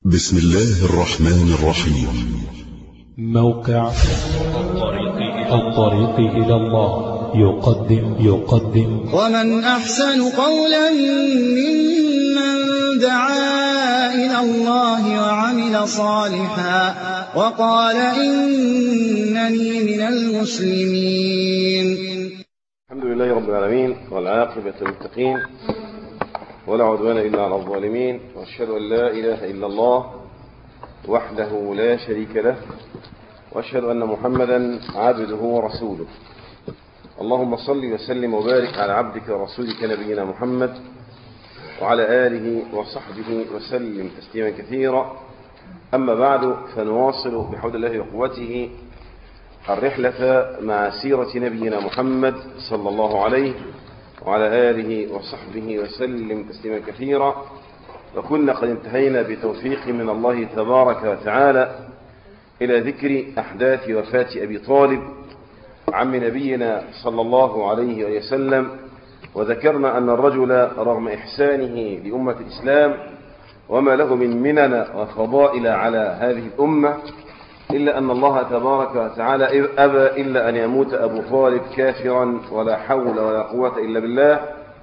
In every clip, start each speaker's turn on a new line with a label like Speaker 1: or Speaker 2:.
Speaker 1: بسم الله الرحمن الرحيم
Speaker 2: موقع الطريق إلى الله يقدم يقدم
Speaker 3: ومن أحسن قولا ممن دعا إلى الله وعمل صالحا وقال إنني من المسلمين
Speaker 4: الحمد لله رب العالمين والعاقبة للمتقين ولا عدوان إلا على الظالمين وأشهد أن لا إله إلا الله وحده لا شريك له وأشهد أن محمدا عبده ورسوله اللهم صل وسلم وبارك على عبدك ورسولك نبينا محمد وعلى آله وصحبه وسلم تسليما كثيرا أما بعد فنواصل بحول الله وقوته الرحلة مع سيرة نبينا محمد صلى الله عليه وعلى آله وصحبه وسلم تسليما كثيرا وكنا قد انتهينا بتوفيق من الله تبارك وتعالى إلى ذكر أحداث وفاة أبي طالب عم نبينا صلى الله عليه وسلم وذكرنا أن الرجل رغم إحسانه لأمة الإسلام وما له من منن وفضائل على هذه الأمة إلا أن الله تبارك وتعالى أبى إلا أن يموت أبو طالب كافرا ولا حول ولا قوة إلا بالله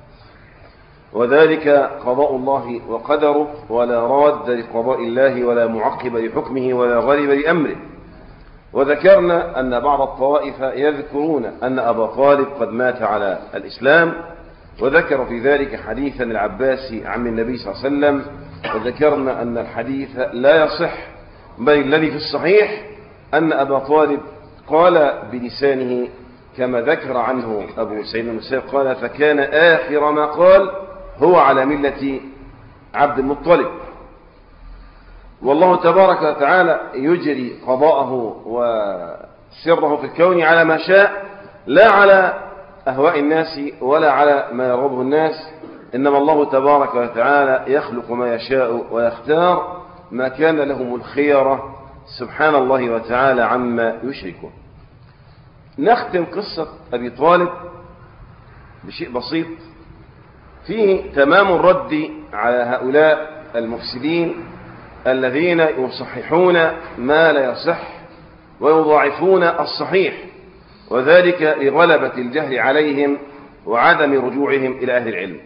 Speaker 4: وذلك قضاء الله وقدره ولا راد لقضاء الله ولا معقب لحكمه ولا غالب لأمره وذكرنا أن بعض الطوائف يذكرون أن أبا طالب قد مات على الإسلام وذكر في ذلك حديثا العباسي عن النبي صلى الله عليه وسلم وذكرنا أن الحديث لا يصح بل الذي في الصحيح أن أبا طالب قال بلسانه كما ذكر عنه أبو سعيد المسيب قال فكان آخر ما قال هو على ملة عبد المطلب والله تبارك وتعالى يجري قضاءه وسره في الكون على ما شاء لا على أهواء الناس ولا على ما يرغبه الناس إنما الله تبارك وتعالى يخلق ما يشاء ويختار ما كان لهم الخيرة سبحان الله وتعالى عما يشركون نختم قصة أبي طالب بشيء بسيط فيه تمام الرد على هؤلاء المفسدين الذين يصححون ما لا يصح ويضاعفون الصحيح وذلك لغلبة الجهل عليهم وعدم رجوعهم إلى أهل العلم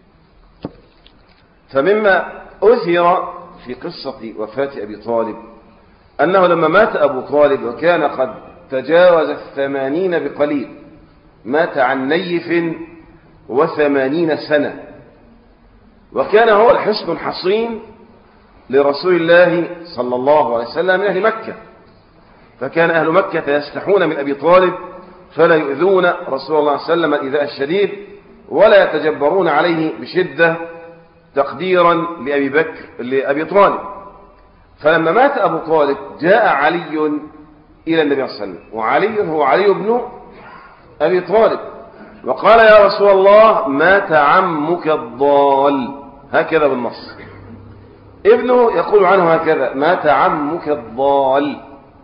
Speaker 4: فمما أثر في قصة وفاة أبي طالب أنه لما مات أبو طالب وكان قد تجاوز الثمانين بقليل مات عن نيف وثمانين سنة وكان هو الحصن الحصين لرسول الله صلى الله عليه وسلم من أهل مكة فكان أهل مكة يستحون من أبي طالب فلا يؤذون رسول الله صلى الله عليه وسلم الإذاء الشديد ولا يتجبرون عليه بشدة تقديرا لأبي بكر لأبي طالب فلما مات أبو طالب جاء علي إلى النبي صلى الله عليه وسلم وعلي هو علي بن أبي طالب وقال يا رسول الله مات عمك الضال هكذا بالنص ابنه يقول عنه هكذا مات عمك الضال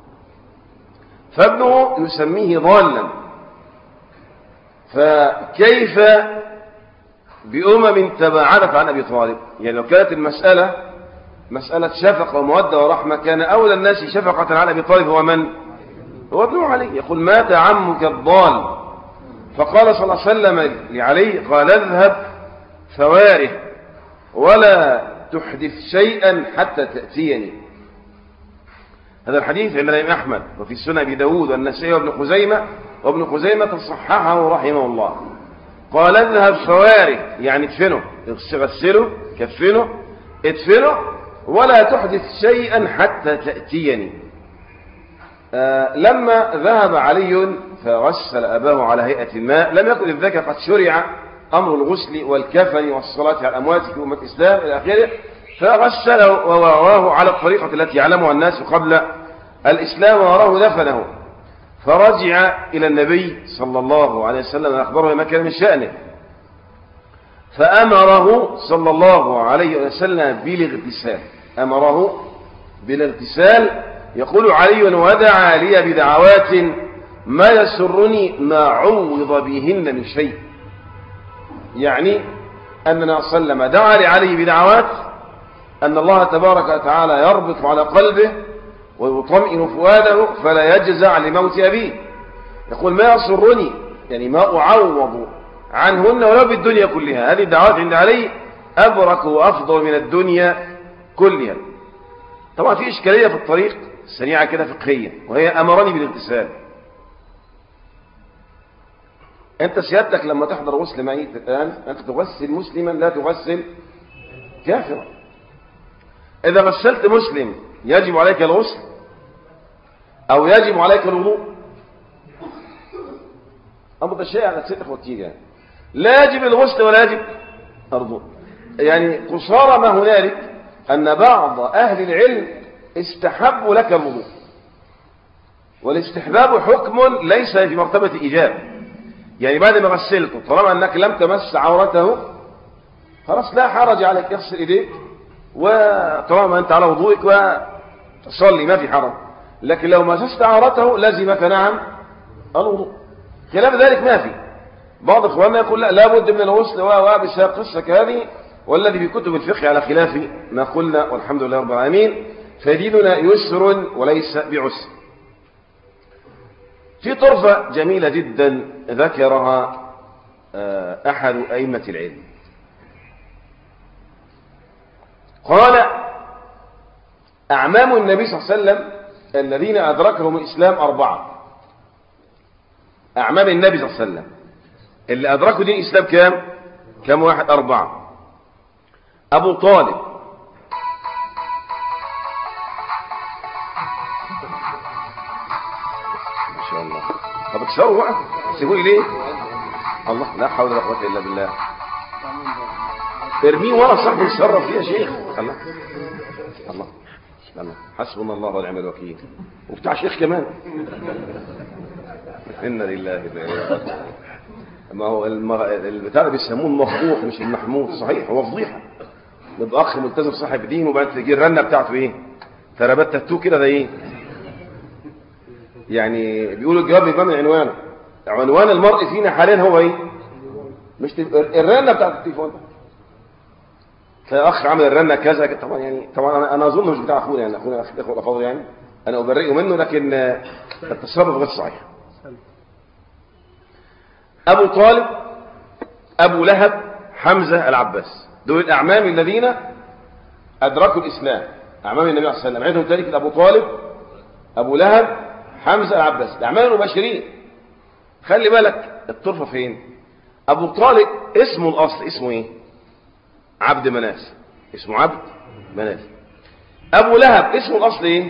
Speaker 4: فابنه يسميه ضالا فكيف بأمم تباعدت عن أبي طالب يعني لو كانت المسألة مسألة شفقة ومودة ورحمة كان أولى الناس شفقة على أبي طالب هو من؟ هو ابنه علي يقول مات عمك الضال فقال صلى الله عليه وسلم لعلي قال اذهب فواره ولا تحدث شيئا حتى تأتيني هذا الحديث عند الإمام أحمد وفي سنن أبي داود والنسائي وابن خزيمة وابن خزيمة صححه رحمه الله قال اذهب فواره يعني ادفنه غسله كفنه ادفنه ولا تحدث شيئا حتى تأتيني آه لما ذهب علي فغسل أباه على هيئة الماء لم يكن الذكر قد شرع أمر الغسل والكفن والصلاة على الأموات في أمة الإسلام إلى آخره فغسله وواراه على الطريقة التي يعلمها الناس قبل الإسلام ووراه دفنه فرجع إلى النبي صلى الله عليه وسلم أخبره ما كان من شأنه فأمره صلى الله عليه وسلم بالاغتسال أمره بالاغتسال يقول علي ودعا لي بدعوات ما يسرني ما عوض بهن من شيء يعني أننا صلى الله عليه وسلم دعا لعلي بدعوات أن الله تبارك وتعالى يربط على قلبه ويطمئن فؤاده فلا يجزع لموت أبيه يقول ما يسرني يعني ما أعوض عنهن ولو بالدنيا كلها هذه الدعوات عند علي أبرك وأفضل من الدنيا كلها طبعا في إشكالية في الطريق سريعة كده فقهية وهي أمرني بالاغتسال أنت سيادتك لما تحضر غسل ميت الآن أنت تغسل مسلما لا تغسل كافرا إذا غسلت مسلم يجب عليك الغسل أو يجب عليك الوضوء أمر ده شيء على ست أخوتي يعني لا يجب الغسل ولا يجب الوضوء يعني قصارى ما هنالك أن بعض أهل العلم استحبوا لك الوضوء والاستحباب حكم ليس في مرتبة إيجاب يعني بعد ما غسلته طالما أنك لم تمس عورته خلاص لا حرج عليك اغسل إيديك وطالما أنت على وضوئك وصلي ما في حرج لكن لو مسست عورته لزمك نعم الوضوء خلاف ذلك ما في بعض اخواننا يقول لا لابد من الغسل وبسبب قصه كهذه والذي في كتب الفقه على خلاف ما قلنا والحمد لله رب العالمين فديننا يسر وليس بعسر في طرفة جميلة جدا ذكرها أحد أئمة العلم قال أعمام النبي صلى الله عليه وسلم الذين أدركهم الإسلام أربعة أعمام النبي صلى الله عليه وسلم اللي أدركوا دين الإسلام كام كم واحد أربعة أبو طالب ما شاء الله طب اكسروا بقى سيبوني ليه الله لا حول ولا قوة إلا بالله ارميه ورا صاحبه يتصرف فيه يا شيخ الله الله الله حسبنا الله ونعم الوكيل وبتاع شيخ كمان إنا لله وإنا إليه راجعون ما هو المغ... البتاع ده بيسموه المفضوح مش المحمود صحيح هو فضيحه يبقى اخ ملتزم صاحب دين وبعدين تجي الرنه بتاعته ايه تربات تاتو كده ده ايه يعني بيقولوا الجواب بيبقى من عنوانه عنوان المرء فينا حاليا هو ايه مش تب... الرنه بتاعت التليفون تلاقي اخ عمل الرنه كذا طبعا يعني طبعا انا انا اظن مش بتاع اخونا يعني اخونا اخوه الافاضل يعني انا ابرئه منه لكن التصرف غير صحيح أبو طالب أبو لهب حمزة العباس دول الأعمام الذين أدركوا الإسلام أعمام النبي صلى الله عليه وسلم عندهم ذلك أبو طالب أبو لهب حمزة العباس الأعمام المباشرين خلي بالك الطرفة فين أبو طالب اسمه الأصل اسمه إيه عبد مناس اسمه عبد مناس أبو لهب اسمه الأصل إيه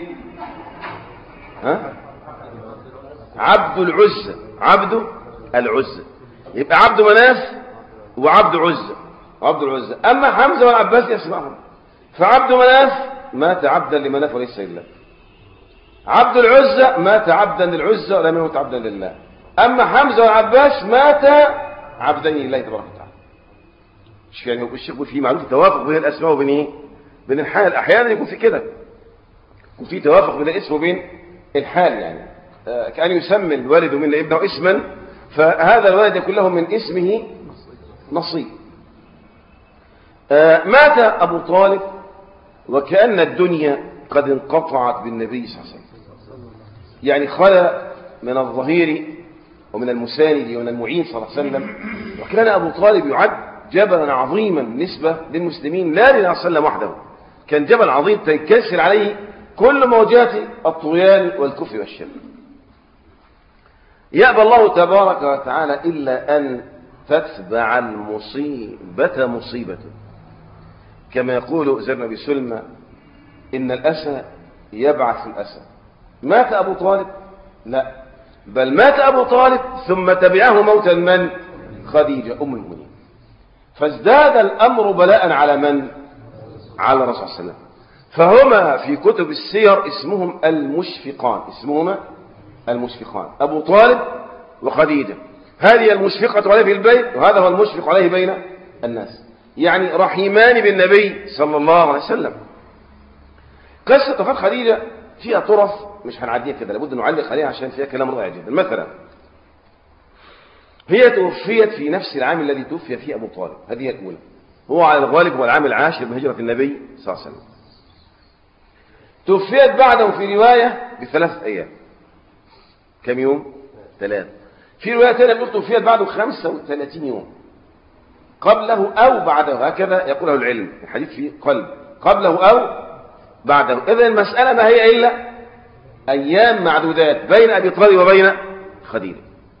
Speaker 4: ها عبد العزة عبد العزة يبقى عبد مناف وعبد عزة وعبد العزة أما حمزة والعباس يسمعهم فعبد مناف مات عبدا لمناف وليس لله عبد العزة مات عبدا للعزة ولم يمت عبدا لله أما حمزة والعباس مات عبدين لله تبارك وتعالى مش يعني هو الشيخ في معلومة توافق بين الأسماء وبين إيه؟ بين الحال أحيانا يكون في كده يكون في توافق بين الاسم وبين الحال يعني آه كأن يسمي الوالد من ابنه اسما فهذا الولد يكون له من اسمه نصيب آه مات أبو طالب وكأن الدنيا قد انقطعت بالنبي صلى الله عليه وسلم يعني خلى من الظهير ومن المساند ومن المعين صلى الله عليه وسلم وكان أبو طالب يعد جبلا عظيما بالنسبة للمسلمين لا لله صلى الله عليه وسلم وحده كان جبل عظيم تنكسر عليه كل موجات الطغيان والكفر والشر يأبى الله تبارك وتعالى إلا أن تتبع المصيبة مصيبة كما يقول زر بن سلمى إن الأسى يبعث الأسى مات أبو طالب لا بل مات أبو طالب ثم تبعه موتا من خديجة أم المؤمنين فازداد الأمر بلاء على من على الرسول صلى الله عليه وسلم فهما في كتب السير اسمهم المشفقان اسمهما المشفقان أبو طالب وخديجة هذه المشفقة عليه في البيت وهذا هو المشفق عليه بين الناس يعني رحيمان بالنبي صلى الله عليه وسلم قصة وفاة خديجة فيها طرف مش هنعديها كده لابد نعلق عليها عشان فيها كلام رائع جدا مثلا هي توفيت في نفس العام الذي توفي فيه أبو طالب هذه الأولى هو على الغالب هو العام العاشر من هجرة النبي صلى الله عليه وسلم توفيت بعده في رواية بثلاثة أيام كم يوم؟ ثلاثة في رواية ثانية بيقول توفيت بعده 35 يوم قبله أو بعده هكذا يقوله العلم الحديث فيه قلب قبله أو بعده إذا المسألة ما هي إلا أيام معدودات بين أبي طالب وبين خديجة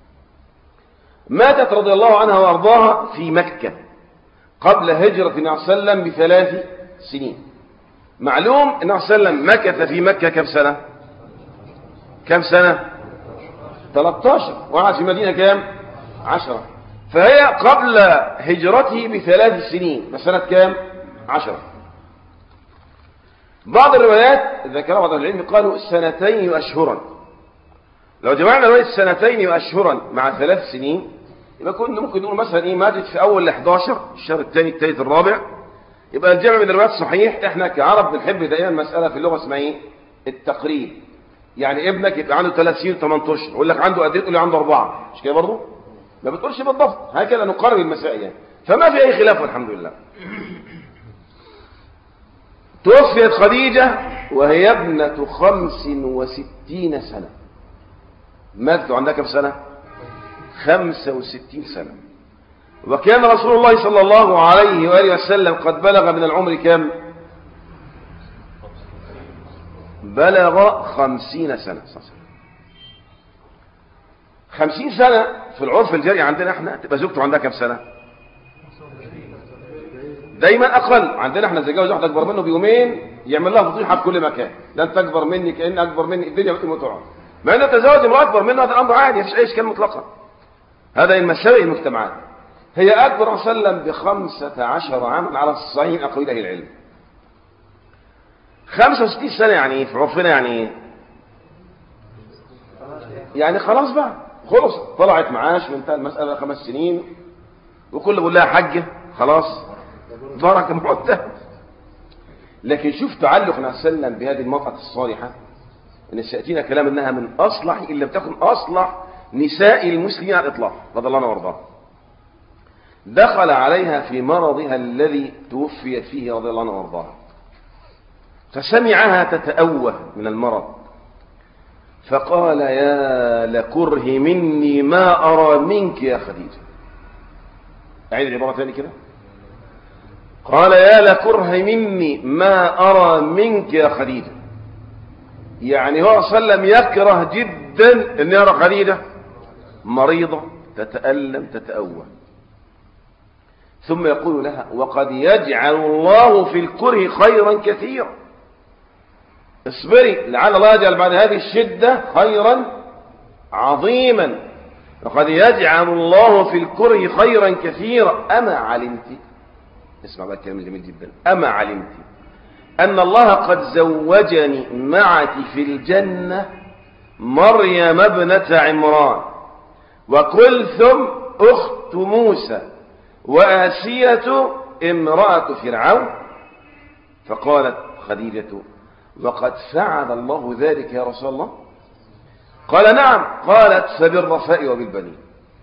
Speaker 4: ماتت رضي الله عنها وأرضاها في مكة قبل هجرة النبي صلى الله عليه وسلم بثلاث سنين معلوم أن النبي صلى الله عليه وسلم مكث في مكة كم سنة كم سنة 13 وقعد في مدينة كام 10 فهي قبل هجرته بثلاث سنين بسنة كام عشرة بعض الروايات ذكر بعض العلم قالوا سنتين وأشهرا لو جمعنا رواية سنتين وأشهرا مع ثلاث سنين يبقى كنا ممكن نقول مثلا ايه ماتت في اول ال 11 الشهر الثاني الثالث الرابع يبقى الجمع من الروايات صحيح احنا كعرب بنحب دائما مساله في اللغه اسمها ايه التقريب يعني ابنك يبقى عنده 30 18 يقول لك عنده قد ايه تقول لي عنده اربعه مش كده برضه ما بتقولش بالضبط هكذا نقرر المسائل يعني فما في اي خلاف والحمد لله توفيت خديجة وهي ابنة خمس وستين سنة ماتت عندها كم سنة خمسة وستين سنة وكان رسول الله صلى الله عليه وآله وسلم قد بلغ من العمر كم بلغ خمسين سنة صلى الله عليه وسلم خمسين سنة في العرف الجاري عندنا احنا تبقى زوجته عندها كم سنة دايما اقل عندنا احنا زي جوز واحد اكبر منه بيومين يعمل لها فضيحه في كل مكان ده انت اكبر مني كان اكبر مني الدنيا بتقوم وتقع مع انه تزوج امراه اكبر منه هذا الامر عادي مفيش اي اشكال مطلقا هذا من مساوئ المجتمعات هي اكبر صلى الله عليه وسلم بخمسة عشر عاما على الصحيح اقوال اهل العلم 65 سنه يعني ايه في عرفنا يعني ايه يعني خلاص بقى خلص طلعت معاش وانتهى المساله خمس سنين وكل بيقول لها حجه خلاص بركه معتهد لكن شوف تعلق النبي صلى الله عليه وسلم بهذه المرأة الصالحة ان سيأتينا كلام انها من اصلح ان لم تكن اصلح نساء المسلمين على الاطلاق رضي الله عنها وارضاها دخل عليها في مرضها الذي توفيت فيه رضي الله عنها وارضاها فسمعها تتأوه من المرض فقال يا لكره مني ما أرى منك يا خديجة أعيد العبارة ثاني كده قال يا لكره مني ما أرى منك يا خديجة يعني هو صلى الله عليه وسلم يكره جدا أن يرى خديجة مريضة تتألم تتأوه ثم يقول لها وقد يجعل الله في الكره خيرا كثيرا اصبري لعل الله يجعل بعد هذه الشدة خيرا عظيما وقد يجعل الله في الكره خيرا كثيرا أما علمت اسمع بقى الكلام جميل جدا أما علمت أن الله قد زوجني معك في الجنة مريم ابنة عمران وكلثم أخت موسى وآسية امرأة فرعون فقالت خديجة وقد فعل الله ذلك يا رسول الله قال نعم قالت فبالرفاء وبالبنين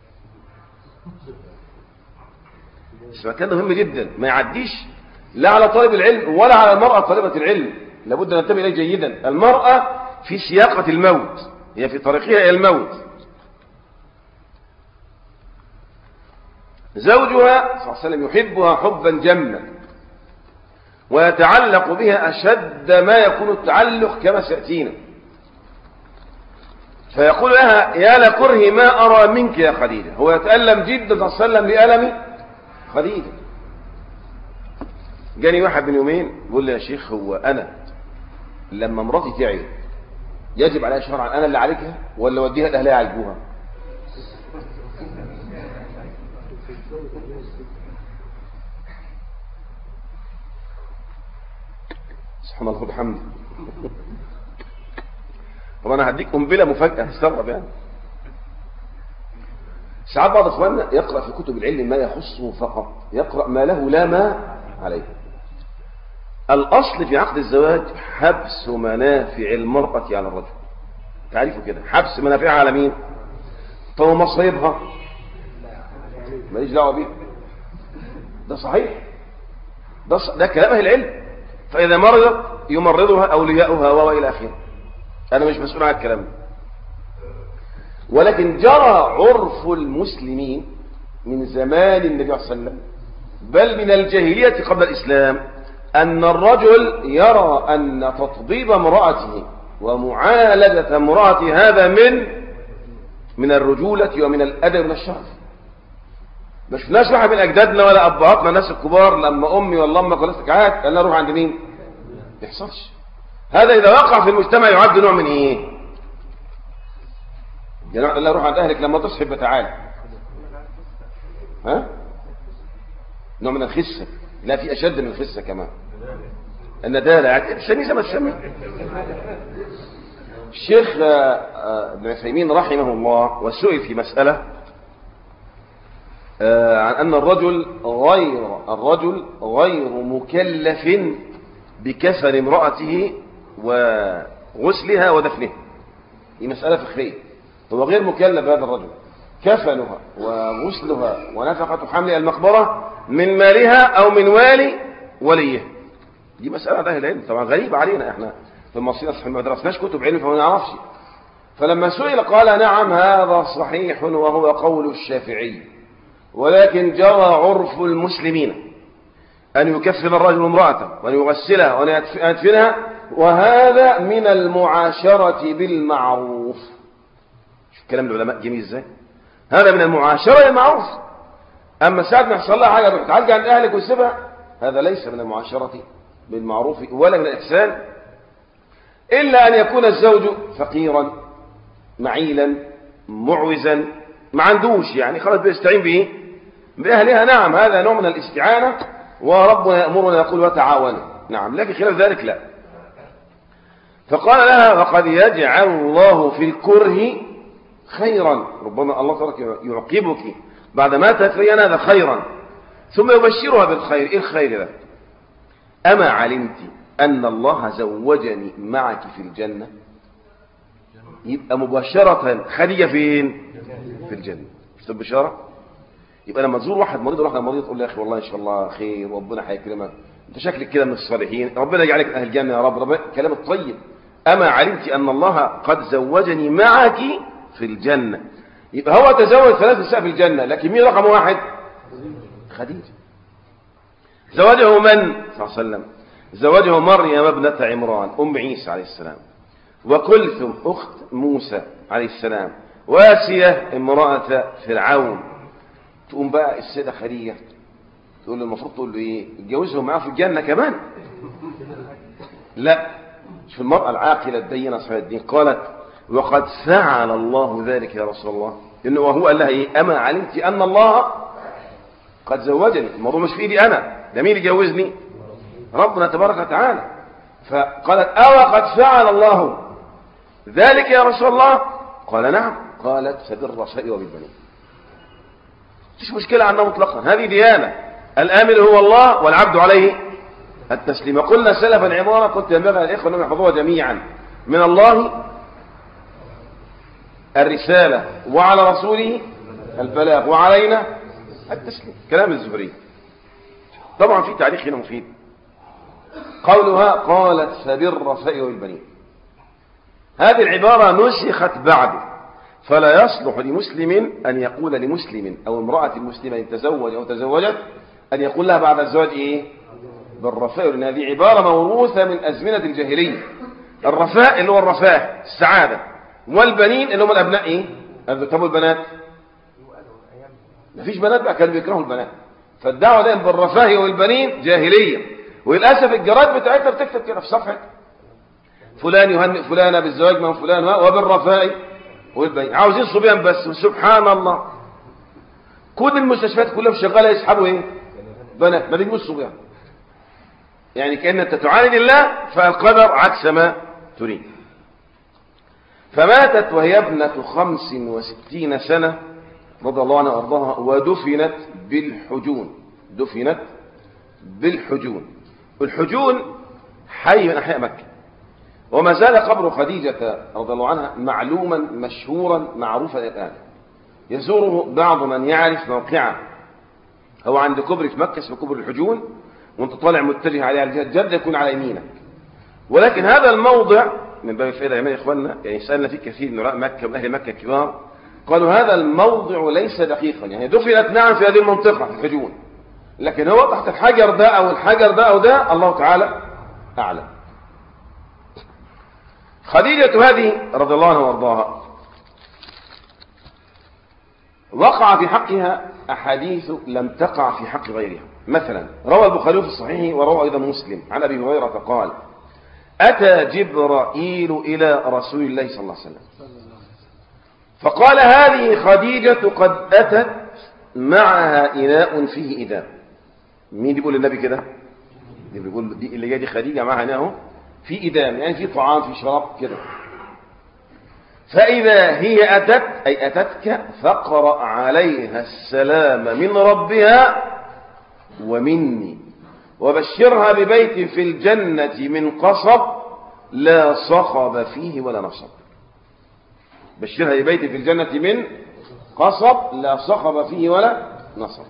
Speaker 4: كان مهم جدا ما يعديش لا على طالب العلم ولا على المرأة طالبة العلم لابد أن ننتبه إليه جيدا المرأة في سياقة الموت هي في طريقها إلى الموت زوجها صلى الله عليه وسلم يحبها حبا جما ويتعلق بها أشد ما يكون التعلق كما سيأتينا فيقول لها يا لكره ما أرى منك يا خديجة هو يتألم جدا صلى الله عليه وسلم بألم خديجة جاني واحد من يومين بيقول لي يا شيخ هو أنا لما مراتي تعي يجب عليها شرعا أنا اللي عليكها ولا وديها لأهلها يعالجوها سبحان الله وبحمده طب انا هديك قنبله مفاجاه تستغرب يعني ساعات بعض اخواننا يقرا في كتب العلم ما يخصه فقط يقرا ما له لا ما عليه الاصل في عقد الزواج حبس منافع المراه على الرجل تعرفوا كده حبس منافعها على مين طب مصيبها ماليش دعوه بيه ده صحيح ده, ص- ده كلام أهل العلم فإذا مرضت يمرضها أولياؤها وإلى آخره أنا مش مسؤول عن الكلام ده ولكن جرى عرف المسلمين من زمان النبي صلى الله عليه وسلم بل من الجاهلية قبل الإسلام أن الرجل يرى أن تطبيب امرأته ومعالجة امرأته هذا من من الرجولة ومن الأدب من الشرف ما شفناش واحد من أجدادنا ولا أبهاتنا الناس الكبار لما أمي ولا أمك ولا سكعات قال لها روح عند مين؟ ما يحصلش هذا إذا وقع في المجتمع يعد نوع من إيه؟ يعني قال لها روح عند أهلك لما تصحب تعالى ها؟ نوع من الخسة لا في أشد من الخسة كمان الندالة يعني سمي زي ما تسمي الشيخ آه، آه، ابن عثيمين رحمه الله وسئل في مسألة آه، عن أن الرجل غير الرجل غير مكلف بكفن امرأته وغسلها ودفنها دي مسألة فقهية هو غير مكلف بهذا الرجل كفنها وغسلها ونفقة حمل المقبرة من مالها أو من والي وليه دي مسألة ده العلم طبعا غريبة علينا احنا في المصرية صحيح ما درسناش كتب علم فما نعرفش فلما سئل قال نعم هذا صحيح وهو قول الشافعي ولكن جرى عرف المسلمين أن يكفن الرجل امرأته وأن يغسلها وأن يدفنها وهذا من المعاشرة بالمعروف شوف كلام العلماء جميل ازاي هذا من المعاشرة بالمعروف أما ساعة ما يحصل لها حاجة تعالج عن أهلك وسيبها هذا ليس من المعاشرة بالمعروف ولا من الإحسان إلا أن يكون الزوج فقيرا معيلا معوزا ما عندوش يعني خلاص بيستعين بإيه بأهلها نعم هذا نوع من الاستعانة وربنا يأمرنا يقول وتعاونوا نعم لكن خلاف ذلك لا فقال لها وقد يجعل الله في الكره خيرا ربما الله تبارك يعقبك بعد ما تتبين هذا خيرا ثم يبشرها بالخير ايه الخير ده اما علمت ان الله زوجني معك في الجنه يبقى مباشره خديجه فين في الجنه مش البشاره يبقى لما تزور واحد مريض واحده مريض تقول له يا اخي والله ان شاء الله خير ربنا هيكرمك انت شكلك كده من الصالحين ربنا يجعلك من اهل الجنه يا رب ربنا كلام الطيب اما علمت ان الله قد زوجني معك في الجنه يبقى هو تزوج ثلاث نساء في الجنه لكن مين رقم واحد خديجه زوجه من صلى الله عليه وسلم زوجه مريم ابنة عمران أم عيسى عليه السلام وكلثم أخت موسى عليه السلام واسية امرأة فرعون تقوم بقى السيدة خديجة تقول له المفروض تقول له ايه اتجوزهم معاه في الجنة كمان لا شوف المرأة العاقلة الدينة صاحبة الدين قالت وقد فعل الله ذلك يا رسول الله إنه وهو قال لها ايه أما علمت أن الله قد زوجني الموضوع مش في ايدي أنا ده مين اللي جوزني ربنا تبارك وتعالى فقالت أو قد فعل الله ذلك يا رسول الله قال نعم قالت فبالرشاء وبالبنين مفيش مشكلة عنها مطلقا هذه ديانة الآمن هو الله والعبد عليه التسليم قلنا سلفا عبارة كنت ينبغي الإخوة أن يحفظوها جميعا من الله الرسالة وعلى رسوله البلاغ وعلينا التسليم كلام الزهري طبعا في تعليق هنا مفيد قولها قالت فبالرفاء والبنين هذه العبارة نسخت بعد فلا يصلح لمسلم أن يقول لمسلم أو امرأة مسلمة إن تزوج أو تزوجت أن يقول لها بعد الزواج إيه بالرفاء لأن هذه عبارة موروثة من أزمنة الجاهلية الرفاء اللي هو الرفاه السعادة والبنين اللي هم الأبناء إيه طب البنات مفيش بنات بقى كانوا بيكرهوا البنات فالدعوة دائما بالرفاه والبنين جاهلية وللأسف الجرائد بتاعتها بتكتب كده في صفحة فلان يهنئ فلانة بالزواج من فلان وبالرفاء والبنين عاوزين صبيان بس سبحان الله كل المستشفيات كلها شغالة يسحبوا ايه بنات ما بيجيبوش صبيان يعني كأن انت تعاند الله فالقدر عكس ما تريد فماتت وهي ابنة خمس وستين سنة رضي الله عنها وارضاها ودفنت بالحجون دفنت بالحجون الحجون حي من أحياء مكة وما زال قبر خديجة رضي الله عنها معلوما مشهورا معروفا الآن يزوره بعض من يعرف موقعه هو عند كبر في مكة اسمه كبر الحجون وانت طالع متجه عليه على جهة جدة يكون على يمينك ولكن هذا الموضع من باب الفائدة يا إخواننا يعني سألنا فيه كثير من رأى مكة وأهل مكة الكبار قالوا هذا الموضع ليس دقيقا يعني دفنت نعم في هذه المنطقة في الفجون لكن هو تحت الحجر ده أو الحجر ده أو ده الله تعالى أعلم خديجة هذه رضي الله عنها وارضاها وقع في حقها أحاديث لم تقع في حق غيرها مثلا روى البخاري في الصحيح وروى أيضا مسلم عن أبي هريرة قال أتى جبرائيل إلى رسول الله صلى الله عليه وسلم فقال هذه خديجة قد أتت معها إناء فيه إدام مين بيقول للنبي كده دي بيقول دي اللي جايه دي خديجة معها إناء في إدام يعني في طعام في شراب كده فإذا هي أتت أي أتتك فاقرأ عليها السلام من ربها ومني وبشرها ببيت في الجنة من قصب لا صخب فيه ولا نصب بشرها ببيت في الجنة من قصب لا صخب فيه ولا نصب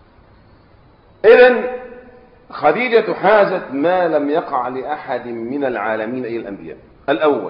Speaker 4: إذن خديجة حازت ما لم يقع لأحد من العالمين أي الأنبياء الأول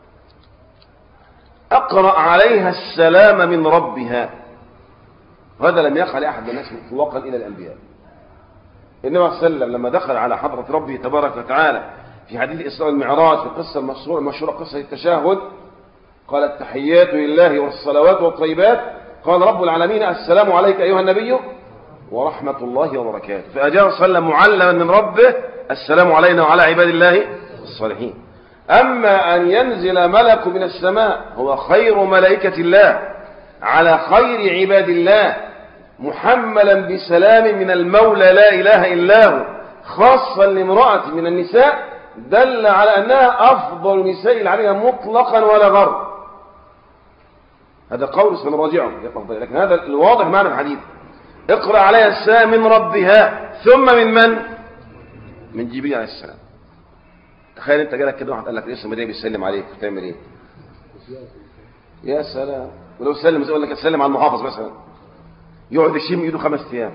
Speaker 4: أقرأ عليها السلام من ربها هذا لم يقع لأحد من الناس مطلقا إلى الأنبياء النبي صلى الله عليه وسلم لما دخل على حضرة ربه تبارك وتعالى في حديث الإسراء والمعراج في القصة المشهورة المشهورة قصة التشهد قال التحيات لله والصلوات والطيبات قال رب العالمين السلام عليك أيها النبي ورحمة الله وبركاته فأجاب صلى الله عليه وسلم معلما من ربه السلام علينا وعلى عباد الله الصالحين أما أن ينزل ملك من السماء هو خير ملائكة الله على خير عباد الله محملا بسلام من المولى لا إله إلا هو خاصا لامرأة من النساء دل على أنها أفضل النساء العالية مطلقا ولا غرب هذا قول سنراجعه لكن هذا الواضح معنى الحديث اقرأ عليها السلام من ربها ثم من من من جبريل عليه السلام تخيل انت جالك كده واحد قال لك لسه مدري بيسلم عليك تعمل ايه يا سلام ولو سلم يقول لك سلم على المحافظ مثلا يقعد يشم ايده خمس ايام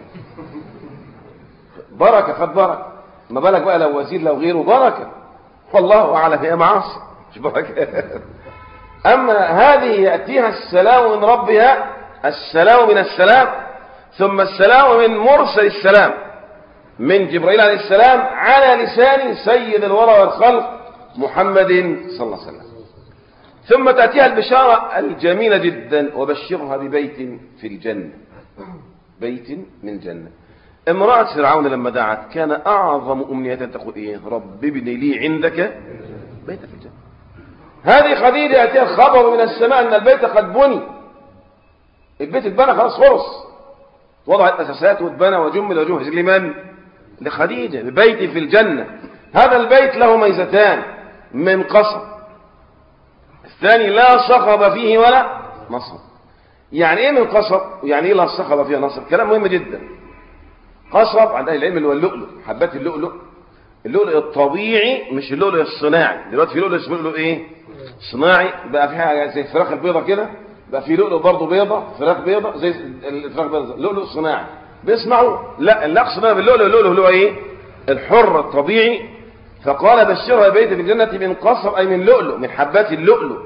Speaker 4: بركه خد بركه ما بالك بقى لو وزير لو غيره بركه والله اعلم هي معاصي مش بركه اما هذه ياتيها السلام من ربها السلام من السلام ثم السلام من مرسل السلام من جبريل عليه السلام على لسان سيد الورى والخلق محمد صلى الله عليه وسلم ثم تأتيها البشارة الجميلة جدا وبشرها ببيت في الجنة بيت من الجنة امرأة فرعون لما دعت كان أعظم أمنية تقول إيه رب ابن لي عندك بيت في الجنة هذه خديجة يأتيها خبر من السماء أن البيت قد بني البيت اتبنى خلاص خلص وضعت أساسات واتبنى وجمل وجهز لمن؟ لخديجة ببيت في الجنة هذا البيت له ميزتان من قصب الثاني لا صخب فيه ولا نصب يعني ايه من قصب يعني ايه لا صخب فيه نصب كلام مهم جدا قصب عند اهل العلم اللي هو اللؤلؤ حبات اللؤلؤ اللؤلؤ الطبيعي مش اللؤلؤ الصناعي دلوقتي في لؤلؤ اسمه لؤلؤ ايه صناعي بقى في حاجه زي الفراخ البيضه كده بقى في لؤلؤ برضه بيضه فراخ بيضه زي الفراخ البيضه لؤلؤ صناعي بيسمعوا لا اللي اقصد انا باللؤلؤ اللؤلؤ اللي هو ايه الحر الطبيعي فقال بشرها بيت في الجنة من قصب أي من لؤلؤ من حبات اللؤلؤ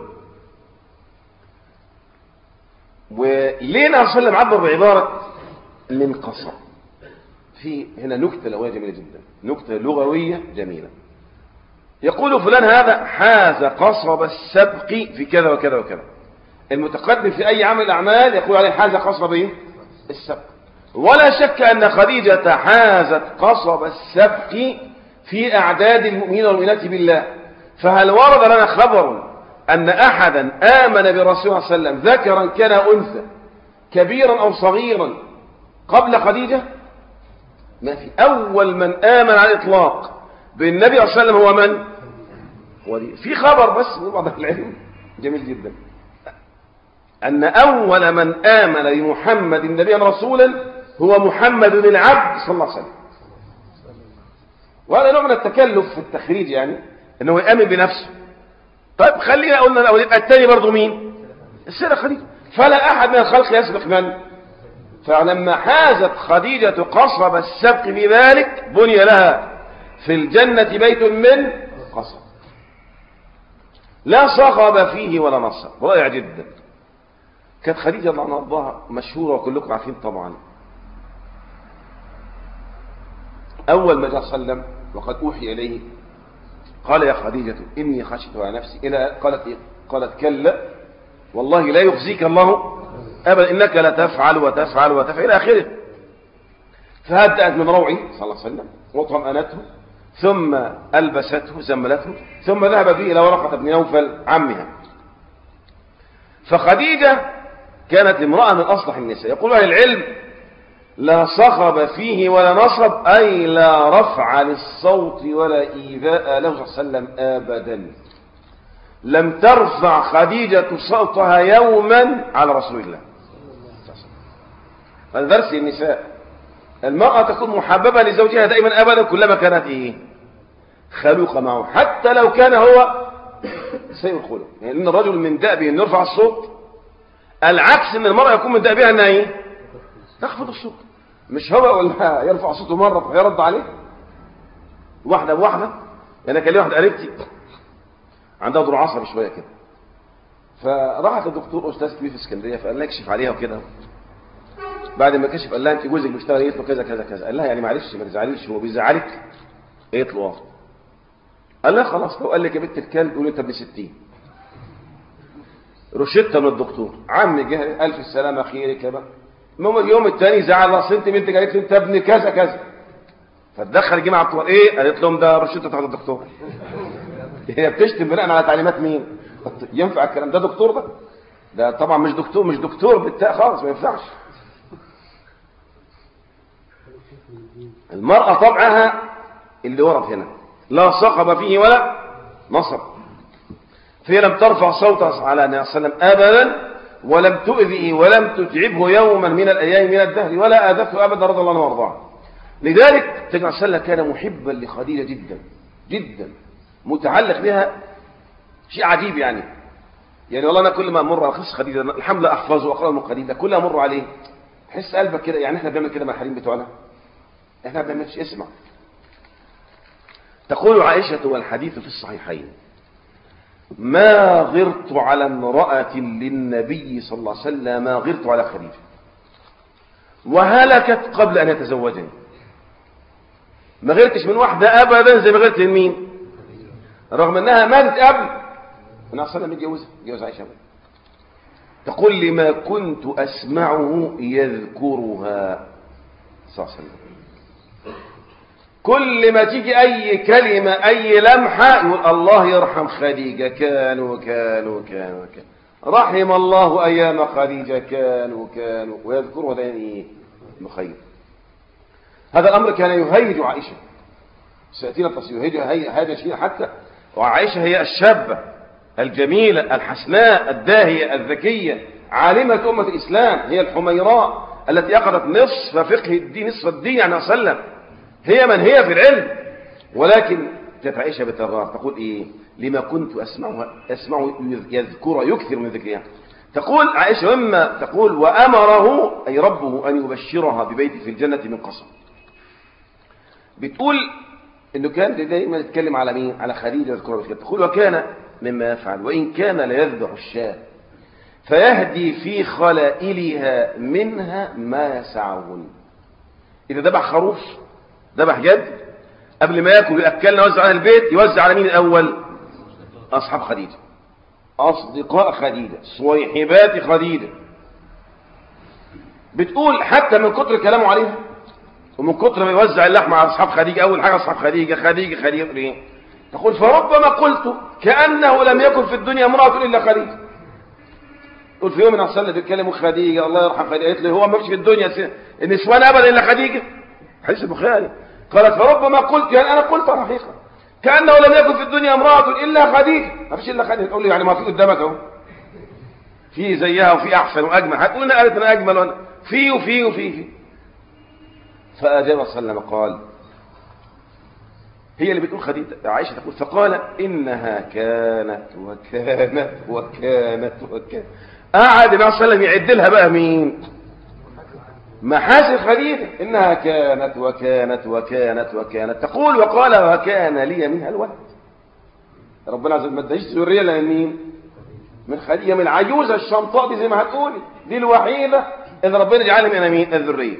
Speaker 4: وليه النبي صلى الله عليه وسلم عبر بعبارة من قصب في هنا نكتة لغوية جميلة جدا نكتة لغوية جميلة يقول فلان هذا حاز قصب السبق في كذا وكذا وكذا المتقدم في أي عمل الأعمال يقول عليه حاز قصب إيه؟ السبق ولا شك أن خديجة حازت قصب السبق في أعداد المؤمنين والمؤمنات بالله فهل ورد لنا خبر أن أحدا آمن برسول الله صلى الله عليه وسلم ذكرا كان أنثى كبيرا أو صغيرا قبل خديجة ما في أول من آمن على الإطلاق بالنبي صلى الله عليه وسلم هو من هو دي. في خبر بس من بعض العلم جميل جدا أن أول من آمن بمحمد نبيا رسولا هو محمد العبد صلى الله عليه وسلم وهذا نوع من التكلف في التخريج يعني انه يامن بنفسه طيب خلينا قلنا الاول يبقى الثاني برضه مين السيده خديجه فلا احد من الخلق يسبق من فلما حازت خديجة قصب السبق في ذلك بني لها في الجنة بيت من قصب لا صغب فيه ولا نصب رائع جدا كانت خديجة الله عنها وارضاها مشهورة وكلكم عارفين طبعا أول ما جاء صلى وقد أوحي إليه قال يا خديجة إني خشيت على نفسي إلى قالت إيه؟ قالت كلا والله لا يخزيك الله أبدا إنك لا تفعل وتفعل وتفعل إلى آخره فهدأت من روعه صلى الله عليه وسلم وطمأنته ثم ألبسته زملته ثم ذهب به إلى ورقة بن نوفل عمها فخديجة كانت امرأة من أصلح النساء يقول أهل العلم لا صخب فيه ولا نصب أي لا رفع للصوت ولا إيذاء له صلى الله عليه وسلم أبدا لم ترفع خديجة صوتها يوما على رسول الله هذا درس النساء المرأة تكون محببة لزوجها دائما أبدا كلما كانت إيه خلوقة معه حتى لو كان هو سيء الخلق يعني إن الرجل من دأبه أن يرفع الصوت العكس أن المرأة يكون من دأبها أنها إيه تخفض الصوت مش هو ولا يرفع صوته مرة فيرد عليه واحدة بواحدة يعني كان لي واحدة قريبتي عندها دور عصبي شوية كده فراحت للدكتور أستاذ كبير في اسكندرية فقال لها اكشف عليها وكده بعد ما كشف قال لها انت جوزك بيشتغل قالت له كذا كذا كذا قال لها يعني معلش ما تزعليش هو بيزعلك قالت له اه قال لها خلاص لو قال لك يا بنت الكلب قولي انت ابن 60 روشته من الدكتور عم جه الف السلامه خيرك يا بقى المهم اليوم الثاني زعل اصل انت بنتك قالت لي انت ابن كذا كذا فتدخل الجامعه بتوع ايه قالت لهم ده روشته بتاعت الدكتور هي بتشتم بناء على تعليمات مين ينفع الكلام ده دكتور ده ده طبعا مش دكتور مش دكتور بالتاء خالص ما ينفعش المرأة طبعها اللي ورد هنا لا صخب فيه ولا نصب فهي لم ترفع صوتها على النبي صلى الله عليه وسلم أبدا ولم تؤذيه ولم تتعبه يوما من الأيام من الدهر ولا آذته أبدا رضي الله عنه وارضاه لذلك تجمع صلى كان محبا لخديجة جدا جدا متعلق بها شيء عجيب يعني يعني والله أنا كل ما أمر على قصة خديجة الحمد لله أحفظه وأقرأ من خديجة كل ما أمر عليه حس قلبك كده يعني احنا بنعمل كده مع الحريم بتوعنا احنا ما بنعملش اسمع تقول عائشة والحديث في الصحيحين ما غرت على امرأة للنبي صلى الله عليه وسلم ما غرت على خديجة وهلكت قبل أن يتزوجني ما غرتش من واحدة أبدا زي ما غرت من مين رغم أنها ماتت قبل النبي صلى الله عليه وسلم يتجوزها يتجوز عائشة تقول لي ما كنت أسمعه يذكرها صلى الله عليه وسلم كل ما تيجي أي كلمة أي لمحة يقول الله يرحم خديجة كانوا كانوا كانوا كانوا رحم الله أيام خديجة كانوا كانوا ويذكره ده يعني مخير هذا الأمر كان يهيج عائشة سيأتينا التصوير يهيج هذا الشيء حتى وعائشة هي الشابة الجميلة الحسناء الداهية الذكية عالمة أمة الإسلام هي الحميراء التي أخذت نصف فقه الدين نصف الدين عن وسلم هي من هي في العلم ولكن كانت عائشة بترار تقول إيه لما كنت أسمعه أسمعه يذكر يكثر من ذكرها تقول عائشة وما تقول وأمره أي ربه أن يبشرها ببيت في الجنة من قصر بتقول انه كان دايما يتكلم على مين على خديجه يذكرها بالخير تقول وكان مما يفعل وان كان ليذبح الشاة فيهدي في خلائلها منها ما يسعهن اذا ذبح خروف ذبح جد قبل ما ياكل ياكلنا يوزع على البيت يوزع على مين الاول اصحاب خديجه اصدقاء خديجه صويحبات خديجه بتقول حتى من كتر كلامه عليها ومن كتر ما يوزع اللحمة على أصحاب خديجة أول حاجة أصحاب خديجة خديجة خديجة ليه؟ تقول فربما قلت كأنه لم يكن في الدنيا امرأة إلا خديجة قلت في يوم من أصلا بيتكلموا خديجة الله يرحم خديجة قالت لي هو ما فيش في الدنيا النسوان أبدا إلا خديجة حديث البخاري قالت فربما قلت يعني أنا قلت حقيقة كأنه لم يكن في الدنيا امرأة إلا خديجة ما فيش إلا خديجة تقول لي يعني ما في قدامك أهو في زيها وفي أحسن وأجمل هتقول لنا قالت أنا أجمل وأنا في وفي وفي في فأجاب صلى الله عليه وسلم قال هي اللي بتقول خديجة عائشة تقول فقال إنها كانت وكانت وكانت وكانت قعد النبي صلى الله عليه وسلم يعد لها بقى مين محاسن خديجة إنها كانت وكانت وكانت وكانت تقول وقال وكان لي منها الولد ربنا عز وجل ما اداش ذرية لأن مين؟ من خديجة من العجوزة الشمطاء دي زي ما هتقولي دي الوحيدة اللي ربنا جعلها من مين؟ الذرية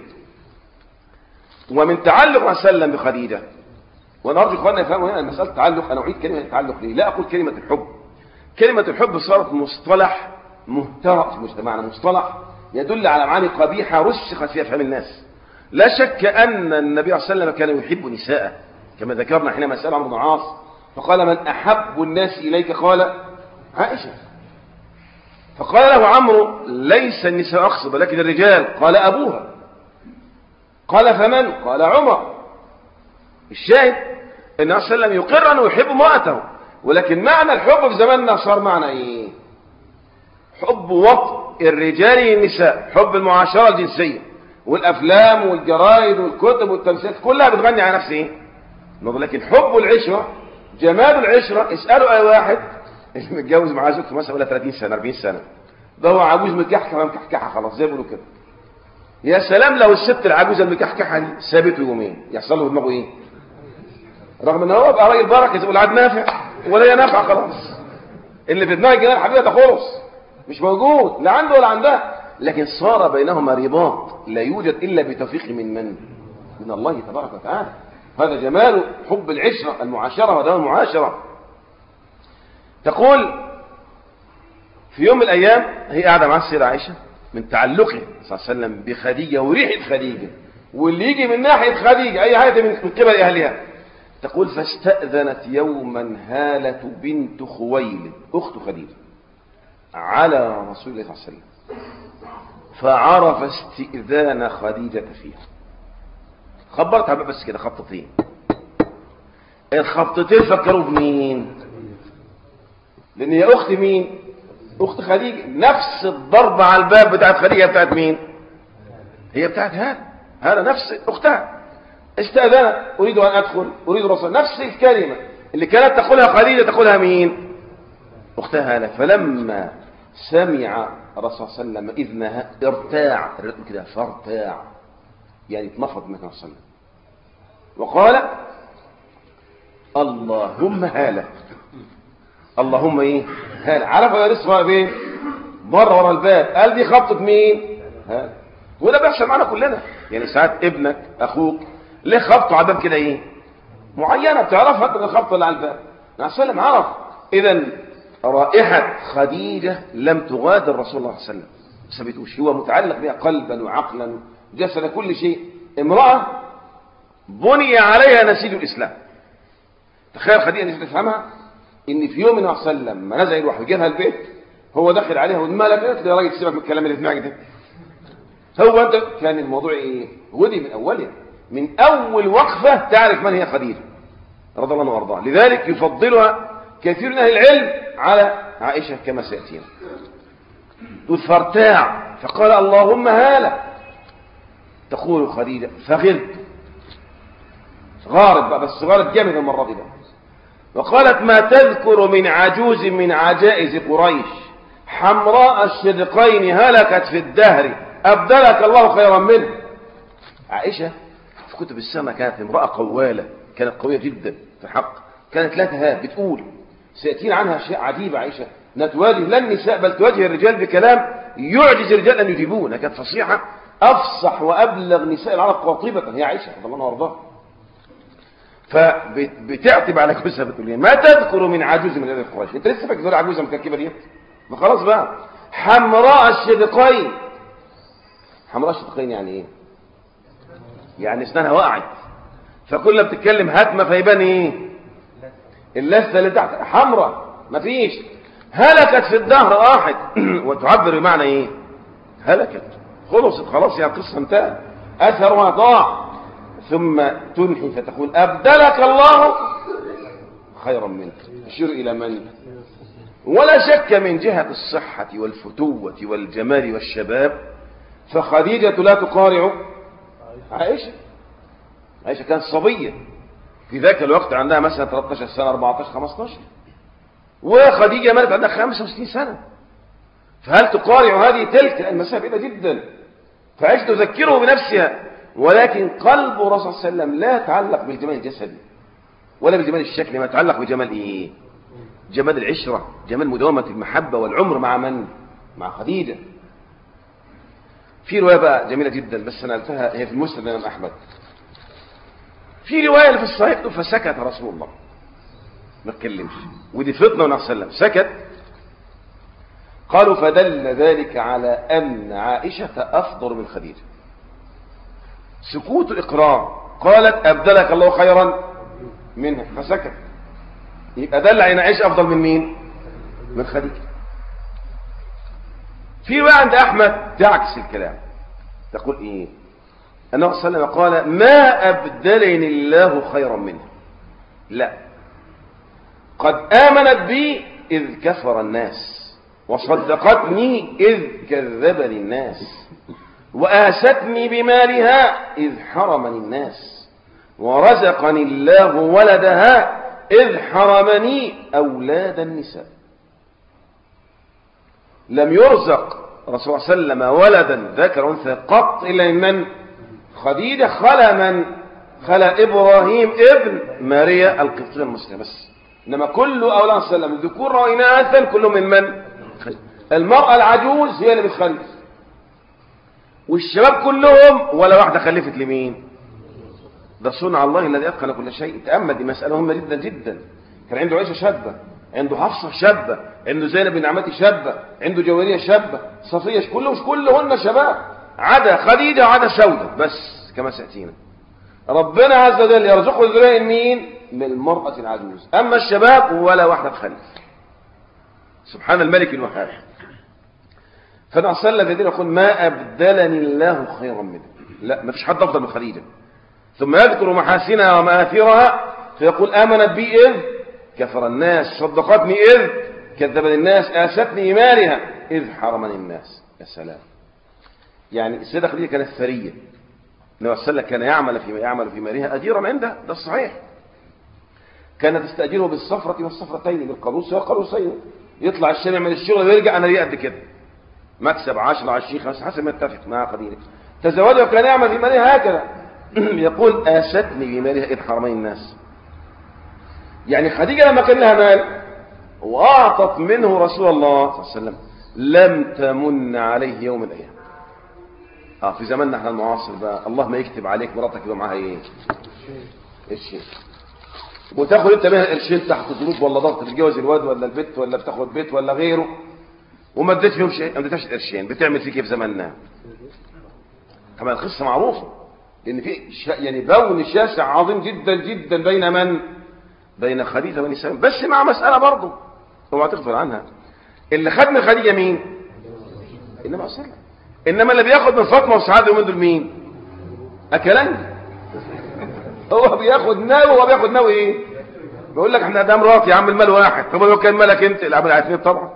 Speaker 4: ومن تعلق عليه وسلم بخديجة وانا ارجو اخواننا يفهموا هنا مساله تعلق انا اعيد كلمه التعلق ليه؟ لا اقول كلمه الحب. كلمه الحب صارت مصطلح مهترأ في مجتمعنا، مصطلح يدل على معاني قبيحه رسخت في افهام الناس. لا شك ان النبي صلى الله عليه وسلم كان يحب نساءه كما ذكرنا حينما سال عمرو بن العاص فقال من احب الناس اليك قال عائشه. فقال له عمرو ليس النساء اقصد ولكن الرجال قال ابوها. قال فمن؟ قال عمر. الشاهد النبي صلى الله عليه وسلم يقر انه يحب امراته ولكن معنى الحب في زماننا صار معنى ايه حب وطء الرجال للنساء حب المعاشره الجنسيه والافلام والجرايد والكتب والتمثيلات كلها بتغني على نفس ايه لكن حب العشره جمال العشره اسالوا اي واحد اللي متجوز مع زوجته مثلا ولا 30 سنه 40 سنه ده هو عجوز مكحكه مكحكحه خلاص زي ما بيقولوا كده يا سلام لو الست العجوزه المكحكحه دي سابته يومين يحصل له في دماغه ايه رغم ان هو بقى راجل بركه يقول عاد نافع ولا هي نافعه خلاص اللي في دماغ الجنان الحبيبه ده خلص مش موجود لا عنده ولا عندها لكن صار بينهما رباط لا يوجد الا بتوفيق من من من الله تبارك وتعالى هذا جمال حب العشره المعاشره ودوام المعاشره تقول في يوم من الايام هي قاعده مع السيده عائشه من تعلقه صلى الله عليه وسلم بخديجه وريحه خديجه واللي يجي من ناحيه خديجه اي حاجه من قبل اهلها تقول فاستأذنت يوما هالة بنت خويلد أخت خديجة على رسول الله صلى الله عليه وسلم فعرف استئذان خديجة فيها خبرتها بس كده خبطتين الخبطتين فكروا بمين لان هي اخت مين اخت خديجة نفس الضربة على الباب بتاعت خديجة بتاعت مين هي بتاعت هذا هذا نفس اختها استأذنت أريد أن أدخل أريد رسول نفس الكلمة اللي كانت تقولها خديجة تقولها مين أختها هالة فلما سمع الرسول صلى الله عليه وسلم إذنها ارتاع الرتم كده فارتاع يعني اتنفض من الرسول صلى الله عليه وسلم وقال اللهم هالة اللهم ايه هالة عرف يا رسول فين بره ورا الباب قال دي خبطة مين هالة وده بيحصل معنا كلنا يعني ساعات ابنك اخوك ليه خبطه على الباب كده ايه معينه بتعرفها انت الخبطه اللي على الباب النبي صلى الله عليه وسلم عرف اذا رائحه خديجه لم تغادر رسول الله صلى الله عليه وسلم ما سابتوش هو متعلق بها قلبا وعقلا جسد كل شيء امراه بني عليها نسيج الاسلام تخيل خديجه انت تفهمها ان في يوم النبي صلى الله عليه وسلم ما نزل الوحي جالها البيت هو دخل عليها والمالك قالت يا راجل سيبك من الكلام اللي في دماغك ده هو انت كان الموضوع ايه ودي من اولها من أول وقفة تعرف من هي خديجة رضي الله عنها وارضاها لذلك يفضلها كثير من أهل العلم على عائشة كما سيأتينا تقول فارتاع فقال اللهم هالة تقول خديجة فغرت غارت بقى بس غارت جامد المرة دي بقى وقالت ما تذكر من عجوز من عجائز قريش حمراء الشدقين هلكت في الدهر أبدلك الله خيرا منه عائشة في كتب السنة كانت امرأة قوالة كانت قوية جدا في الحق كانت لا تهاب بتقول سيأتينا عنها أشياء عجيبة عائشة لا تواجه لا النساء بل تواجه الرجال بكلام يعجز الرجال أن يجيبون كانت فصيحة أفصح وأبلغ نساء العرب قاطبة هي عائشة رضي الله وارضاها فبتعتب على جوزها بتقول لي ما تذكر من عجوز من هذه قريش انت لسه فاكر عجوزه متركبه دي ما خلاص بقى حمراء الشدقين حمراء الشدقين يعني ايه يعني اسنانها وقعت فكل ما بتتكلم هاتمه فيبان ايه اللثه اللي تحت حمراء مفيش هلكت في الدهر راحت وتعبر بمعنى ايه هلكت خلصت خلاص يا قصه انتهت اثرها ضاع ثم تنحي فتقول ابدلك الله خيرا منك تشير الى من ولا شك من جهه الصحه والفتوه والجمال والشباب فخديجه لا تقارع عائشة عائشة كانت صبية في ذاك الوقت عندها مثلا 13 سنة 14 15 وخديجة ماتت عندها 65 سنة فهل تقارع هذه تلك المسافة بعيدة جدا فعائشة تذكره بنفسها ولكن قلب الرسول صلى الله عليه وسلم لا يتعلق بالجمال الجسدي ولا بالجمال الشكلي ما يتعلق بجمال ايه جمال العشرة جمال مداومة المحبة والعمر مع من مع خديجة في رواية بقى جميلة جدا بس أنا قلتها هي في المسند الإمام أحمد في رواية في الصحيح تقول فسكت رسول الله ما اتكلمش ودي فطنة النبي صلى الله عليه وسلم سكت قالوا فدل ذلك على أن عائشة أفضل من خديجة سكوت إقرار قالت أبدلك الله خيرا منها فسكت يبقى دل على أن عائشة أفضل من مين من خديجة في بقى عند أحمد تعكس الكلام تقول إيه النبي صلى الله عليه وسلم قال ما أبدلني الله خيرا منها لا قد آمنت بي إذ كفر الناس وصدقتني إذ كذبني الناس وآستني بمالها إذ حرمني الناس ورزقني الله ولدها إذ حرمني أولاد النساء لم يرزق رسول الله صلى الله عليه وسلم ولدا ذكر أنثى قط إلا من خديجة خلا من خلا إبراهيم ابن ماريا القبطية المسلمة بس إنما كل أولاد صلى الله عليه وسلم ذكور وإناثا كلهم من من المرأة العجوز هي اللي بتخلف والشباب كلهم ولا واحدة خلفت لمين ده صنع الله الذي أتقن كل شيء تأمل دي مسألة مهمة جدا جدا كان عنده عيشة شابة عنده حفصة شابة عنده زينب بن عمتي شابة عنده جوارية شابة صفية كله مش كلهن شباب عدا خديجة وعدا سودة بس كما سأتينا ربنا عز وجل يرزقه ذرية مين من المرأة العجوز أما الشباب ولا واحدة تخلف سبحان الملك الوهاب فانا صلى في يقول ما أبدلني الله خيرا منه لا ما فيش حد أفضل من خديجة ثم يذكر محاسنها ومآثرها فيقول آمنت بي إذ كفر الناس صدقتني إذ كذبني الناس آستني إيمانها إذ حرمني الناس يا سلام يعني السيدة خديجة كانت ثرية النبي صلى الله كان يعمل في يعمل في مالها أجيرا عنده ده الصحيح كانت تستأجره بالصفرة والصفرتين بالقروس والقروسين يطلع الشام يعمل الشغل ويرجع أنا ليه قد كده مكسب 10 20 5 حسب ما اتفق مع خديجة تزوجها وكان يعمل في مالها هكذا يقول آستني بمالها إذ حرمين الناس يعني خديجة لما كان لها مال وأعطت منه رسول الله صلى الله عليه وسلم لم تمن عليه يوم من الأيام اه في زماننا احنا المعاصر بقى الله ما يكتب عليك مراتك يبقى معاها ايه قرشين وتاخد انت منها قرشين تحت ظروف ولا ضغط تتجوز الواد ولا البت ولا بتاخد بيت ولا غيره وما اديت فيهم شيء ما اديتهاش قرشين بتعمل فيه كيف زماننا كمان القصه معروفه لان في ش... يعني بون شاسع عظيم جدا جدا بين من بين خديجه ونساء بس مع مساله برضه اوعى تغفل عنها اللي خد من خديجه مين انما صلى انما اللي بياخد من فاطمه وسعاد يومين دول مين اكلنج هو بياخد ناوي وهو بياخد ناوي ايه بيقول لك احنا ده مراتي يا عم المال واحد طب لو كان مالك انت العمل عارفين طبعا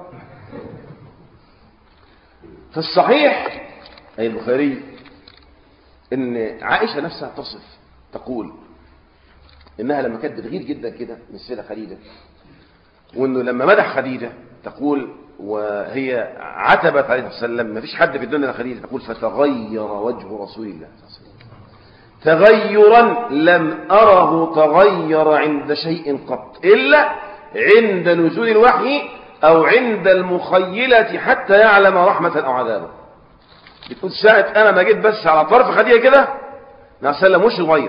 Speaker 4: في الصحيح اي البخاري ان عائشه نفسها تصف تقول انها لما كانت بتغير جدا كده من السيده خديجه وانه لما مدح خديجه تقول وهي عتبت عليه الصلاه والسلام ما فيش حد في الدنيا خديجه تقول فتغير وجه رسول الله صلى الله عليه وسلم تغيرا لم أره تغير عند شيء قط إلا عند نزول الوحي أو عند المخيلة حتى يعلم رحمة أو عذابا بتقول ساعة أنا ما جيت بس على طرف خديجة كده نعم سلم مش يغير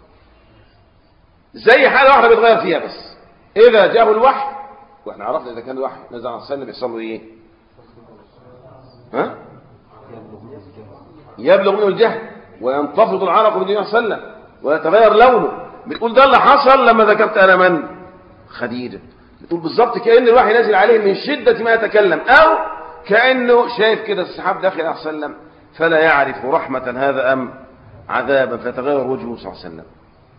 Speaker 4: زي حالة واحدة بيتغير فيها بس إذا جاءه الوحي واحنا عرفنا إذا كان الوحي نزل على السلم بيحصل له إيه ها يبلغ منه الجهل وينتفض العرق من النبي صلى الله عليه وسلم ويتغير لونه بتقول ده اللي حصل لما ذكرت انا من خديجه بتقول بالظبط كان الوحي نازل عليه من شده ما يتكلم او كانه شايف كده السحاب داخل عليه صلى الله عليه وسلم فلا يعرف رحمه هذا ام عذابا فيتغير وجهه صلى الله عليه وسلم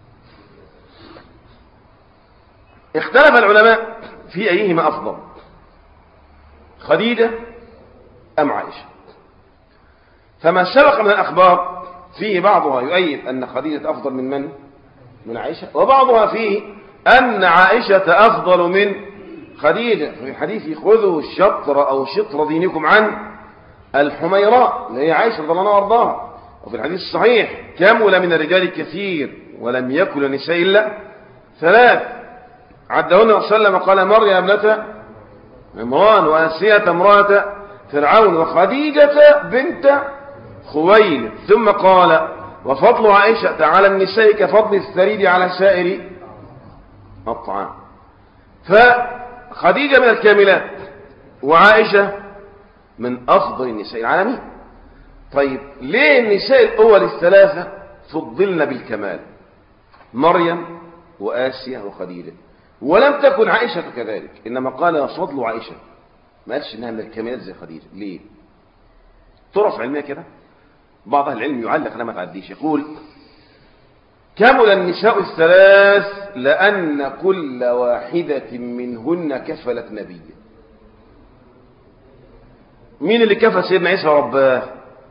Speaker 4: اختلف العلماء في ايهما افضل خديجه ام عائشه فما سبق من الاخبار فيه بعضها يؤيد أن خديجة أفضل من من؟ من عائشة وبعضها فيه أن عائشة أفضل من خديجة في حديث خذوا الشطر أو شطر دينكم عن الحميراء اللي هي عائشة رضي الله عنها وارضاها وفي الحديث الصحيح كمل من الرجال كثير ولم يكن النساء إلا ثلاث عدهن صلى الله عليه وسلم قال مريم ابنة عمران وآسية امرأة فرعون وخديجة بنت خويلد ثم قال وفضل عائشة على النساء كفضل الثريد على سائر الطعام فخديجة من الكاملات وعائشة من أفضل النساء العالمين طيب ليه النساء الأول الثلاثة فضلن بالكمال مريم وآسيا وخديجة ولم تكن عائشة كذلك إنما قال فضل عائشة ما قالش إنها من الكاملات زي خديجة ليه طرف علمية كده بعض أهل العلم يعلق لما تعديش يقول كمل النساء الثلاث لأن كل واحدة منهن كفلت نبيا مين اللي كفل سيدنا عيسى رباه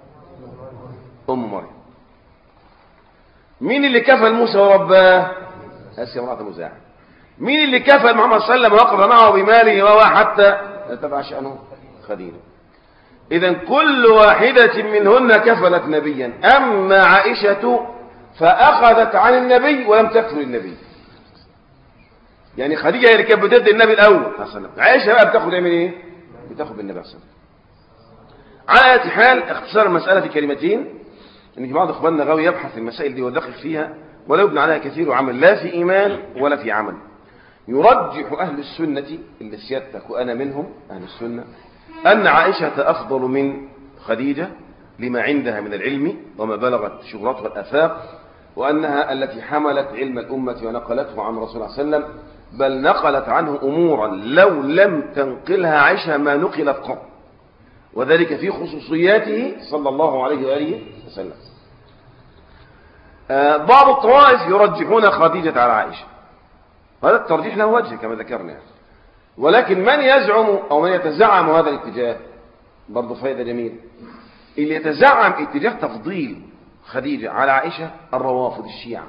Speaker 4: أم مريم مين اللي كفل موسى ورباه آسيا امرأة مزاحم مين اللي كفل محمد صلى الله عليه وسلم وقضى معه بماله وهو حتى تبع شأنه خديجة إذا كل واحدة منهن كفلت نبيا أما عائشة فأخذت عن النبي ولم تكفل النبي يعني خديجة هي اللي كانت بتدي النبي الأول عائشة بقى بتاخد من إيه؟ بتاخد بالنبي صلى الله عليه وسلم على أي حال اختصار المسألة في كلمتين إن بعض إخواننا غاوي يبحث المسائل دي ويدقق فيها ولا يبنى عليها كثير وعمل لا في إيمان ولا في عمل يرجح أهل السنة اللي سيادتك وأنا منهم أهل السنة أن عائشة أفضل من خديجة لما عندها من العلم وما بلغت شهرتها الأفاق وأنها التي حملت علم الأمة ونقلته عن رسول الله صلى الله عليه وسلم بل نقلت عنه أمورا لو لم تنقلها عائشة ما نقلت قط وذلك في خصوصياته صلى الله عليه وآله وسلم آه بعض الطوائف يرجحون خديجة على عائشة هذا الترجيح له وجه كما ذكرنا ولكن من يزعم أو من يتزعم هذا الاتجاه برضه فائدة جميلة اللي يتزعم اتجاه تفضيل خديجة على عائشة الروافض الشيعة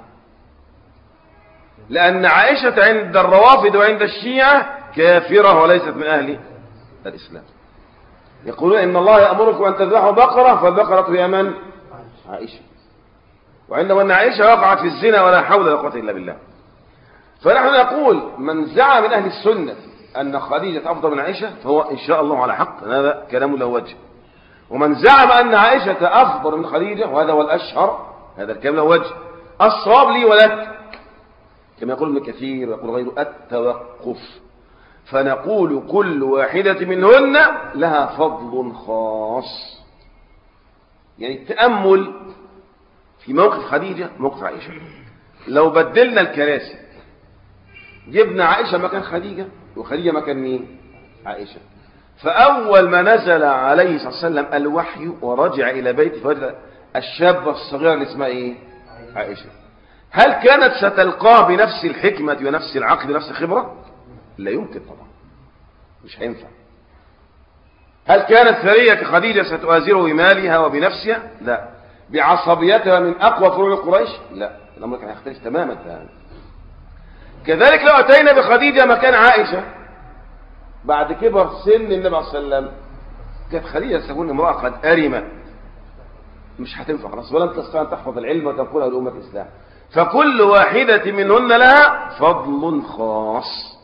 Speaker 4: لأن عائشة عند الروافض وعند الشيعة كافرة وليست من أهل الإسلام يقولون إن الله يأمركم أن تذبحوا بقرة فالبقرة هي من؟ عائشة وعندما أن عائشة وقعت في الزنا ولا حول ولا قوة إلا بالله فنحن نقول من زعم من أهل السنة أن خديجة أفضل من عائشة فهو إن شاء الله على حق هذا كلام له وجه ومن زعم أن عائشة أفضل من خديجة وهذا هو الأشهر هذا الكلام له وجه الصواب لي ولك كما يقول ابن كثير ويقول غيره التوقف فنقول كل واحدة منهن لها فضل خاص يعني التأمل في موقف خديجة موقف عائشة لو بدلنا الكراسي جبنا عائشة مكان خديجة وخديجة مكان مين عائشة فأول ما نزل عليه صلى الله عليه وسلم الوحي ورجع إلى بيته فوجد الشابة الصغيرة اللي اسمها إيه عائشة هل كانت ستلقاه بنفس الحكمة ونفس العقل ونفس الخبرة لا يمكن طبعا مش هينفع هل كانت ثرية خديجة ستؤازره بمالها وبنفسها لا بعصبيتها من أقوى فروع قريش لا الأمر كان يختلف تماما تماما كذلك لو أتينا بخديجة مكان عائشة بعد كبر سن النبي صلى الله عليه وسلم كانت خديجة ستكون امرأة قد أرمت مش هتنفع خلاص ولن تستطيع أن تحفظ العلم وتنقلها لأمة الإسلام فكل واحدة منهن لها فضل خاص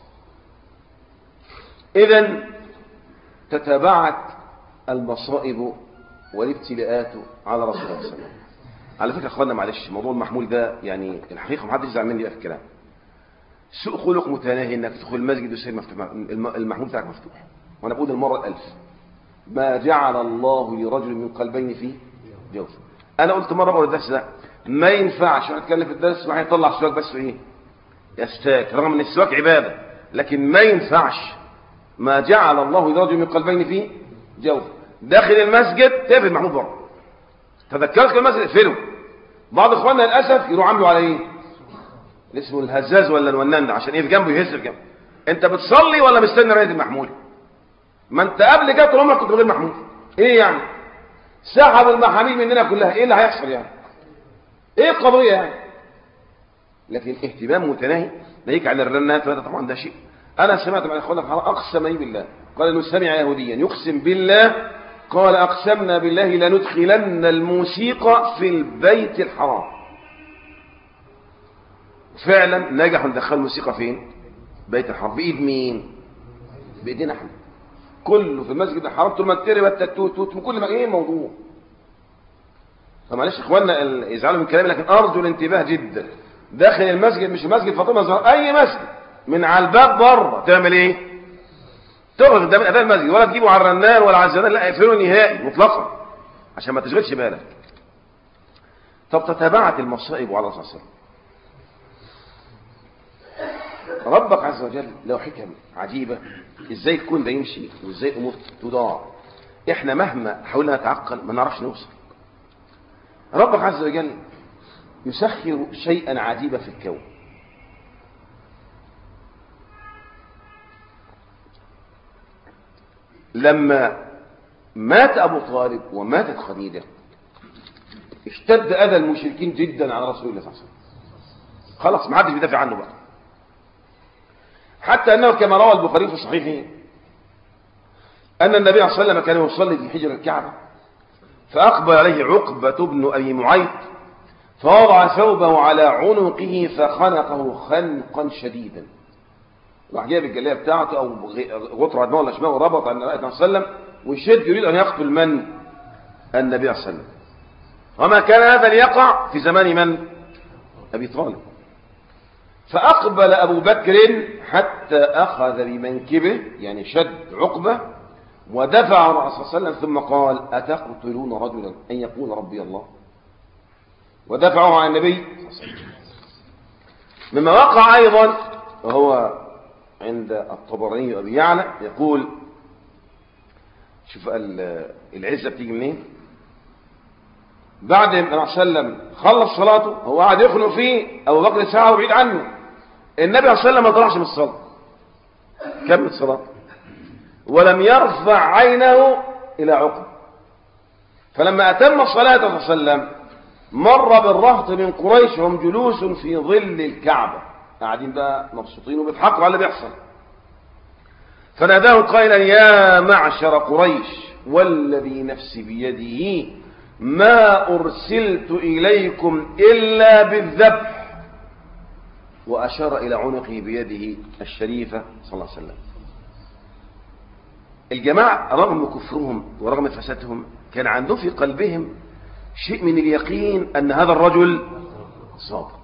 Speaker 4: إذا تتابعت المصائب والابتلاءات على رسول الله صلى الله عليه وسلم على فكرة أخوانا معلش موضوع المحمول ده يعني الحقيقة محدش يزعل مني في الكلام سوء خلق متناهي انك تدخل المسجد ويصير مفتوح المحمول بتاعك مفتوح وانا بقول المره الالف ما جعل الله لرجل من قلبين في جوفه انا قلت مره بقول الدرس ده ما ينفعش انا اتكلم في الدرس واحد يطلع سواك بس ايه يستاك رغم ان السواك عباده لكن ما ينفعش ما جعل الله لرجل من قلبين في جوفه داخل المسجد تقفل المحمول بره تذكرت المسجد اقفله بعض اخواننا للاسف يروح عامله على ايه اسمه الهزاز ولا الونان ده عشان ايه في جنبه يهز في جنبه انت بتصلي ولا مستني رايه المحمول ما انت قبل كده طول عمرك كنت غير محمول ايه يعني سحبوا المحاميل مننا كلها ايه اللي هيحصل يعني ايه القضيه يعني لكن اهتمام متناهي ناهيك عن الرنات وهذا طبعا ده شيء انا سمعت مع اخواننا اقسم لي بالله قال انه سمع يهوديا يقسم بالله قال أقسمنا بالله لندخلن الموسيقى في البيت الحرام فعلا نجحوا ندخل الموسيقى فين بيت الحرام بإيد مين بإيدينا احنا كله في المسجد الحرام طول ما تربت تتوت توت من كل ما ايه موضوع فمعلش اخواننا ال- يزعلوا من كلامي لكن ارجو الانتباه جدا داخل المسجد مش مسجد فاطمه الزهراء اي مسجد من على الباب بره تعمل ايه تخرج ده من اداء المسجد ولا تجيبه على الرنان ولا على الزنان لا اقفله نهائي مطلقا عشان ما تشغلش بالك طب تتابعت المصائب على الله صلى ربك عز وجل له حكم عجيبة ازاي الكون ده يمشي وازاي الامور تدار احنا مهما حاولنا نتعقل ما نعرفش نوصل ربك عز وجل يسخر شيئا عجيبا في الكون لما مات ابو طالب وماتت خديجه اشتد اذى المشركين جدا على رسول الله صلى الله عليه وسلم خلاص ما حدش بيدافع عنه بقى حتى انه كما روى البخاري في صحيحه ان النبي صلى الله عليه وسلم كان يصلي في حجر الكعبه فاقبل عليه عقبه بن ابي معيط فوضع ثوبه على عنقه فخنقه خنقا شديدا راح جايب الجلابيه بتاعته او غطره دماغه ولا شماغه وربط على النبي صلى الله عليه وسلم ويشد يريد ان يقتل من؟ النبي صلى الله عليه وسلم وما كان هذا ليقع في زمان من؟ ابي طالب فأقبل أبو بكر حتى أخذ بمنكبه يعني شد عقبة ودفع الرسول صلى الله عليه وسلم ثم قال أتقتلون رجلا أن يقول ربي الله ودفعه عن النبي صلى الله عليه وسلم مما وقع أيضا وهو عند الطبراني وأبي يعلى يقول شوف ال- العزة بتيجي منين بعد ما النبي صلى الله عليه وسلم خلص صلاته هو قاعد يخنق فيه ابو بكر ساعه وبعيد عنه النبي صلى الله عليه وسلم ما طلعش من الصلاه كمل صلاته ولم يرفع عينه الى عقب فلما اتم الصلاه صلى الله عليه وسلم مر بالرهط من قريش وهم جلوس في ظل الكعبه قاعدين بقى مبسوطين وبيضحكوا على اللي بيحصل فناداه قائلا يا معشر قريش والذي نفسي بيده ما أرسلت إليكم إلا بالذبح وأشار إلى عنقه بيده الشريفة صلى الله عليه وسلم الجماعة رغم كفرهم ورغم فسادهم كان عندهم في قلبهم شيء من اليقين أن هذا الرجل صادق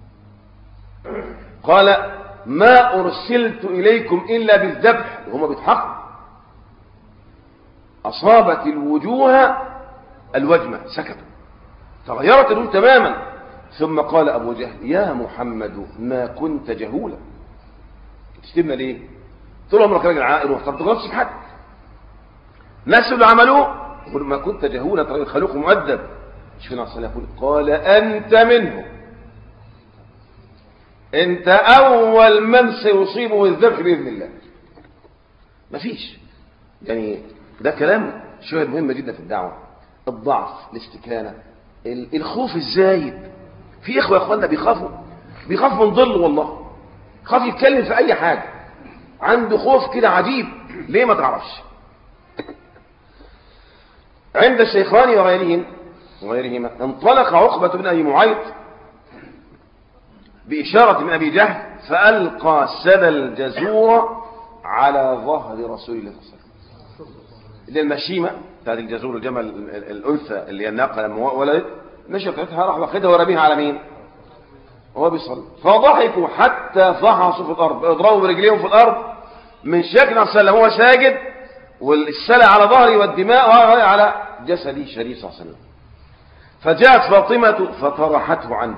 Speaker 4: قال ما أرسلت إليكم إلا بالذبح وهم بيضحكوا أصابت الوجوه الوجمة سكتوا تغيرت الوجوه تماما ثم قال أبو جهل يا محمد ما كنت جهولا تشتمنا ليه طول عمرك راجل عاقل ومحترم تغلطش في حد الناس اللي عملوه يقول ما كنت جهولا راجل خلوق مؤدب مش في نصر يقول قال أنت منه أنت أول من سيصيبه الذبح بإذن الله مفيش يعني ده كلام شوية مهم جدا في الدعوة الضعف الاستكانة ال- الخوف الزايد في اخوة يا اخوانا بيخافوا بيخاف من ظل والله خاف يتكلم في اي حاجة عنده خوف كده عجيب ليه ما تعرفش عند الشيخان وغيرهم وغيرهما انطلق عقبة بن ابي معيط بإشارة من أبي جهل فألقى سدى الجزور على ظهر رسول الله صلى الله عليه وسلم اللي هي المشيمة بتاعت الجزور الجمل ال- ال- الأنثى اللي هي الناقة لما ولدت مشي بتاعتها راح واخدها ورميها على مين؟ وهو بيصلي فضحكوا حتى فحصوا في الأرض اضربوا برجليهم في الأرض من شكل صلى الله عليه وسلم هو ساجد والسلع على ظهره والدماء على جسده الشريف صلى الله عليه وسلم فجاءت فاطمة فطرحته عنه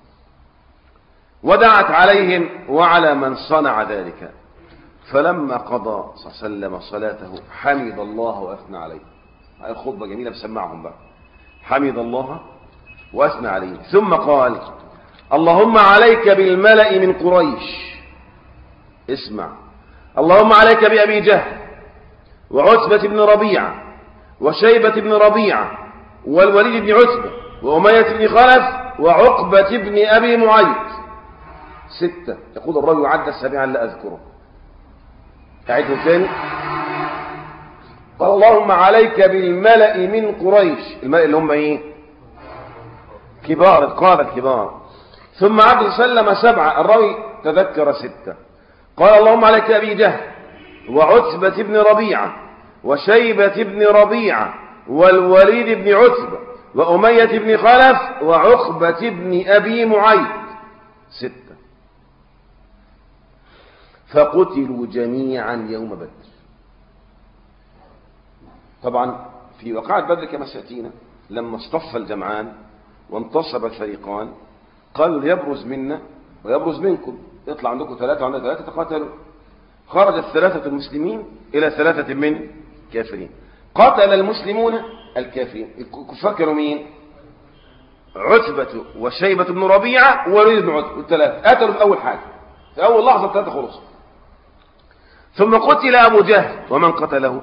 Speaker 4: ودعت عليهم وعلى من صنع ذلك فلما قضى صلى الله عليه وسلم صلاته حمد الله وأثنى عليه هاي الخطبة جميلة بسمعهم بقى حمد الله وأثنى عليه ثم قال اللهم عليك بالملأ من قريش اسمع اللهم عليك بأبي جهل وعتبة بن ربيعة وشيبة بن ربيعة والوليد بن عتبة وأمية بن خلف وعقبة بن أبي معيط ستة يقول الرجل عد سبعا لا أذكره أعيدهم تاني قال اللهم عليك بالملأ من قريش الملأ اللي هم ايه كبار القادة الكبار ثم عبد سلم سبعة الراوي تذكر ستة قال اللهم عليك أبي جهل وعتبة بن ربيعة وشيبة بن ربيعة والوليد بن عتبة وأمية بن خلف وعقبة بن أبي معيط ستة فقتلوا جميعا يوم بدر طبعا في وقعة بدر كما سيأتينا لما اصطف الجمعان وانتصب الفريقان قال يبرز منا ويبرز منكم يطلع عندكم ثلاثة وعندنا ثلاثة تقاتلوا خرج الثلاثة المسلمين إلى ثلاثة من كافرين قتل المسلمون الكافرين الكفار كانوا مين عتبة وشيبة بن ربيعة ووليد بن عتبة الثلاثة قتلوا في أول حاجة في أول لحظة الثلاثة خلصوا ثم قتل أبو جهل ومن قتله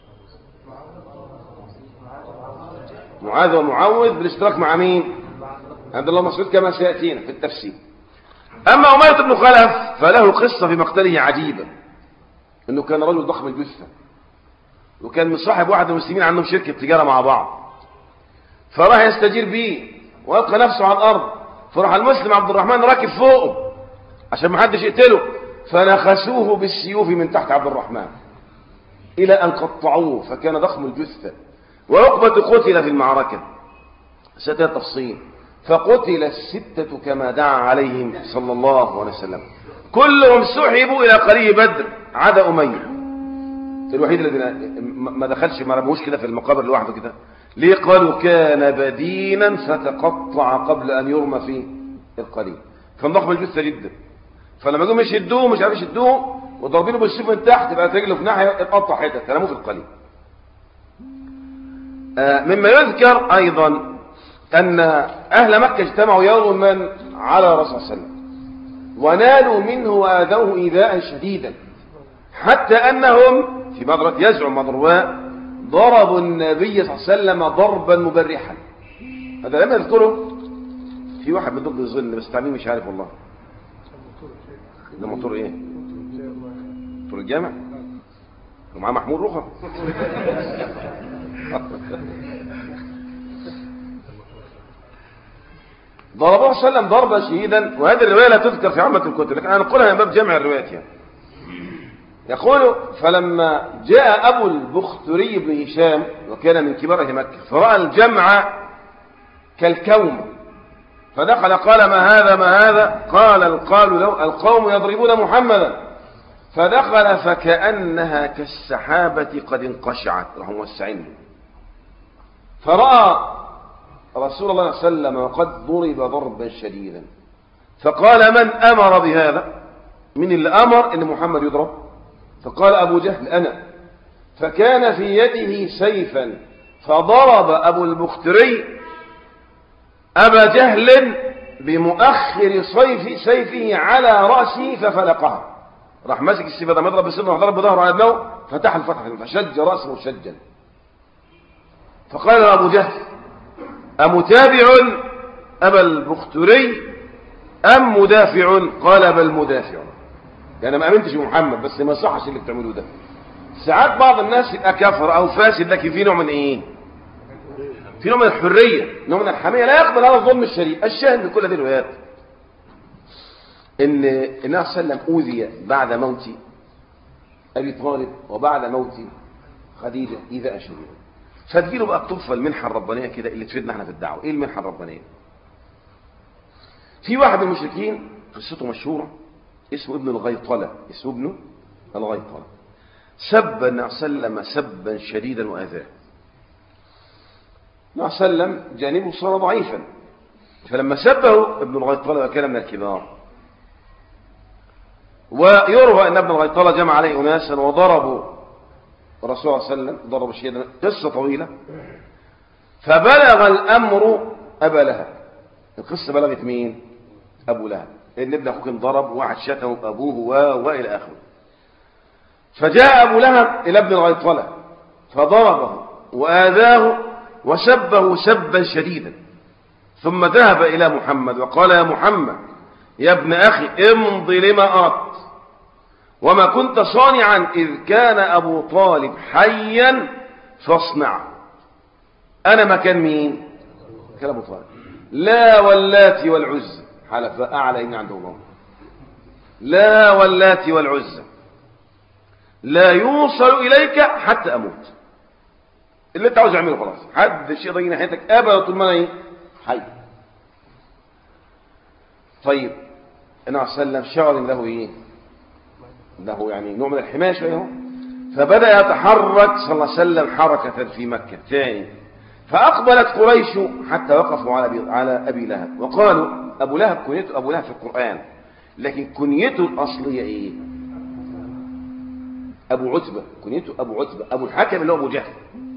Speaker 4: معاذ ومعوذ بالاشتراك مع مين عبد الله مسعود كما سيأتينا في التفسير أما أمية بن خلف فله قصة في مقتله عجيبة أنه كان رجل ضخم الجثة وكان مصاحب واحد من المسلمين عندهم شركة تجارة مع بعض فراح يستجير بيه ويلقى نفسه على الأرض فراح المسلم عبد الرحمن راكب فوقه عشان ما حدش يقتله فنخسوه بالسيوف من تحت عبد الرحمن إلى أن قطعوه فكان ضخم الجثة وعقبة قتل في المعركة ستة تفصيل فقتل الستة كما دعا عليهم صلى الله عليه وسلم كلهم سحبوا إلى قريب بدر عدا أمية الوحيد الذي ما دخلش ما رموش كده في المقابر لوحده كده ليه قالوا كان بدينا فتقطع قبل أن يرمى في القليل كان ضخم الجثة جدا فلما جم يشدوه مش عارف يشدوه وضربينه بالسيف من تحت بقت رجله في ناحية اتقطع حتت رموه في القليل آه مما يذكر أيضا أن أهل مكة اجتمعوا يوما على رسول الله صلى الله عليه وسلم ونالوا منه وآذوه إيذاء شديدا حتى أنهم في بعض يزعم مضرواء ضربوا النبي صلى الله عليه وسلم ضربا مبرحا هذا لم يذكره في واحد من ضد الظن بس تعميم مش عارف والله ده موتور ايه موتور الجامع ومعاه محمود رخم ضربه صلى الله عليه وسلم ضربا شديدا وهذه الروايه لا تذكر في عامه الكتب لكن انا نقولها من باب جمع الروايات يعني يقول فلما جاء ابو البختري بن هشام وكان من كبار اهل مكه فراى الجمع كالكوم فدخل قال ما هذا ما هذا قال القال لو القوم يضربون محمدا فدخل فكأنها كالسحابة قد انقشعت راحوا موسعين فرأى رسول الله صلى الله عليه وسلم وقد ضرب ضربا شديدا فقال من أمر بهذا من اللي أمر أن محمد يضرب فقال أبو جهل أنا فكان في يده سيفا فضرب أبو المختري أبا جهل بمؤخر صيف سيفه على رأسه ففلقها راح ماسك السيف ده مضرب بالسيف وضرب بظهره على دماغه فتح الفتح فشج رأسه شجا فقال أبو جهل أمتابع أبا البختري أم مدافع قال بل مدافع يعني ما أمنتش بمحمد بس ما صحش اللي بتعمله ده ساعات بعض الناس يبقى كافر أو فاسد لكن في نوع من إيه في نوع من الحرية نوع من الحمية لا يقبل هذا الظلم الشريف الشاهد من كل هذه الروايات ان النبي صلى الله عليه وسلم اوذي بعد موت ابي طالب وبعد موت خديجه ايذاء شديدا فتجيله بقى الطفه المنحه الربانيه كده اللي تفيدنا احنا في الدعوه ايه المنحه الربانيه في واحد من المشركين قصته مشهوره اسمه ابن الغيطله اسمه ابن الغيطله سب النبي صلى الله عليه وسلم سبا شديدا واذاه النبي صلى الله عليه وسلم جانبه صار ضعيفا فلما سبه ابن الغيطله وكان من الكبار ويروى أن ابن الغيطلة جمع عليه أناسا وضربوا الرسول صلى الله عليه وسلم ضربوا شيئا قصة طويلة فبلغ الأمر أبا لهب القصة بلغت مين أبو لهب لأن ابن أخوك انضرب واحد شتم أبوه و... وإلى آخره فجاء أبو لهب إلى ابن الغيطلة فضربه وآذاه وسبه سبا شديدا ثم ذهب إلى محمد وقال يا محمد يا ابن أخي امضي لما أردت وما كنت صانعا إذ كان أبو طالب حيا فاصنع أنا مكان مين كلام أبو طالب لا واللات والعزى حلف أعلى إن عنده الله لا واللات والعزى لا يوصل إليك حتى أموت اللي انت عاوز اعمله خلاص حد الشيء ضيق ناحيتك ابدا طول ما انا ايه حي طيب النبي صلى الله عليه وسلم شعر له ايه له يعني نوع من الحمايه شويه اهو فبدا يتحرك صلى الله عليه وسلم حركه في مكه ثاني فاقبلت قريش حتى وقفوا على ابي على ابي لهب وقالوا ابو لهب كنيته ابو لهب في القران لكن كنيته الاصليه ايه ابو عتبه كنيته ابو عتبه ابو الحكم اللي هو ابو جهل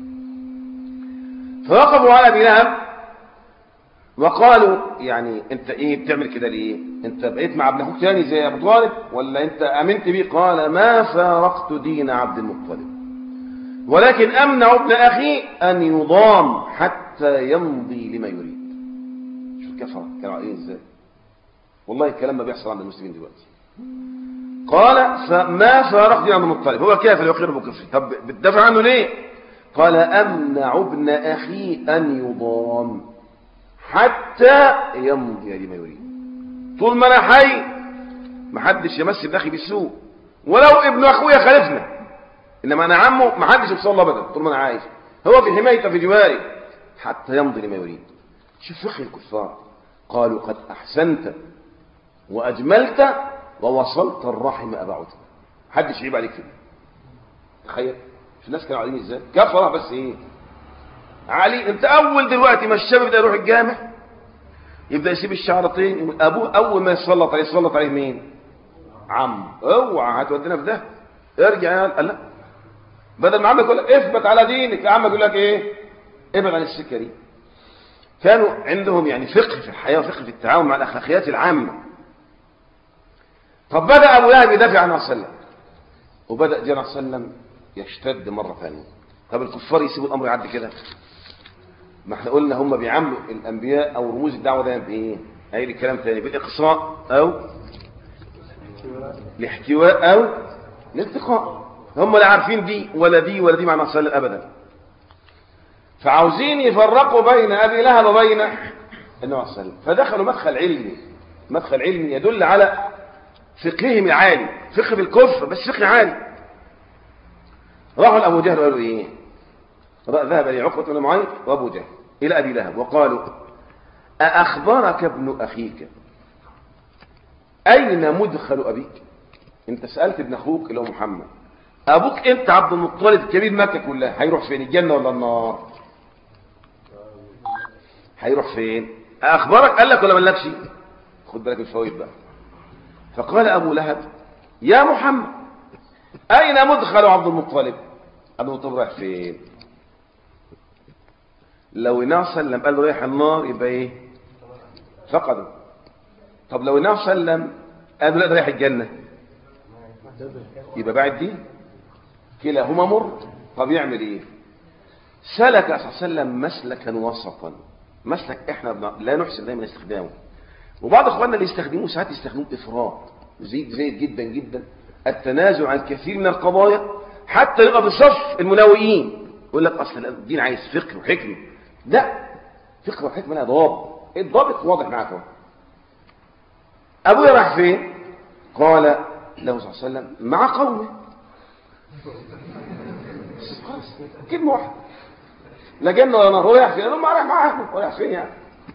Speaker 4: فوقفوا على ابي لهب وقالوا يعني انت ايه بتعمل كده ليه انت بقيت مع ابن اخوك تاني زي ابو طالب ولا انت امنت بيه قال ما فارقت دين عبد المطلب ولكن امنع ابن اخي ان يضام حتى يمضي لما يريد شوف الكفره كانوا عايزين ازاي والله الكلام ما بيحصل عند المسلمين دلوقتي قال فما فارقت دين عبد المطلب هو كيف يقر بكفري طب بتدافع عنه ليه قال امنع ابن اخي ان يضام حتى يمضي لما يريد طول ما انا حي ما حدش يمس ابن اخي بالسوء ولو ابن اخويا خالفنا انما انا عمه ما حدش يوصل له ابدا طول ما انا عايش هو في حمايته في جواري حتى يمضي لما يريد شوف فقه الكفار قالوا قد احسنت واجملت ووصلت الرحم ابا عتبه محدش يعيب عليك كده تخيل شوف الناس كانوا قاعدين ازاي كفره بس ايه علي انت اول دلوقتي ما الشاب يبدا يروح الجامع يبدا يسيب الشعرتين ابوه اول ما يسلط عليه يسلط عليه مين عم اوعى هتودينا في ده ارجع يا قال لا بدل ما عمك يقول لك اثبت على دينك عمك يقول لك ايه ابعد عن السكه دي كانوا عندهم يعني فقه في الحياه وفقه في التعامل مع الاخلاقيات العامه طب بدا ابو لهب يدافع عن النبي صلى الله عليه وسلم وبدا النبي صلى الله عليه وسلم يشتد مره ثانيه طب الكفار يسيبوا الامر يعدي كده ما احنا قلنا هم بيعاملوا الانبياء او رموز الدعوه دايما بايه هيجي الكلام ثاني بالاقصاء او الاحتواء او الالتقاء هم لا عارفين دي ولا دي ولا دي مع النبي صلى الله عليه وسلم ابدا فعاوزين يفرقوا بين ابي لهب وبين النبي صلى الله عليه وسلم فدخلوا مدخل علمي مدخل علمي يدل على فقههم العالي فقه بالكفر بس فقه عالي راحوا لابو جهل وقالوا ايه ذهب لي عقبه بن معيط وابو جهل الى ابي لهب وقالوا ااخبرك ابن اخيك اين مدخل ابيك انت سالت ابن اخوك اللي هو محمد ابوك انت عبد المطلب كبير مكه كلها هيروح فين الجنه ولا النار هيروح فين اخبرك قال لك ولا مالكش خد بالك الفوائد بقى فقال ابو لهب يا محمد اين مدخل عبد المطلب عبد المطلب رايح فين لو النبي صلى الله عليه وسلم قال له رايح النار يبقى ايه فقده طب لو النبي صلى الله عليه وسلم قال له لا ده رايح الجنه يبقى بعد دي كلاهما مر طب يعمل ايه سلك صلى الله عليه وسلم مسلكا وسطا مسلك احنا بنا... لا نحسن دايما استخدامه وبعض اخواننا اللي يستخدموه ساعات يستخدموه افراط زيد زيد جدا جدا التنازع عن كثير من القضايا حتى يبقى بصف المناوئين يقول لك اصل الدين عايز فقه وحكمه لا فقه وحكمه لها ضابط الضابط واضح معاكم ابويا راح فين قال له صلى الله عليه وسلم مع قومه خلاص كلمه واحده لا جنه ولا نار هو رايح فين ما رايح معاهم هو رايح فين يعني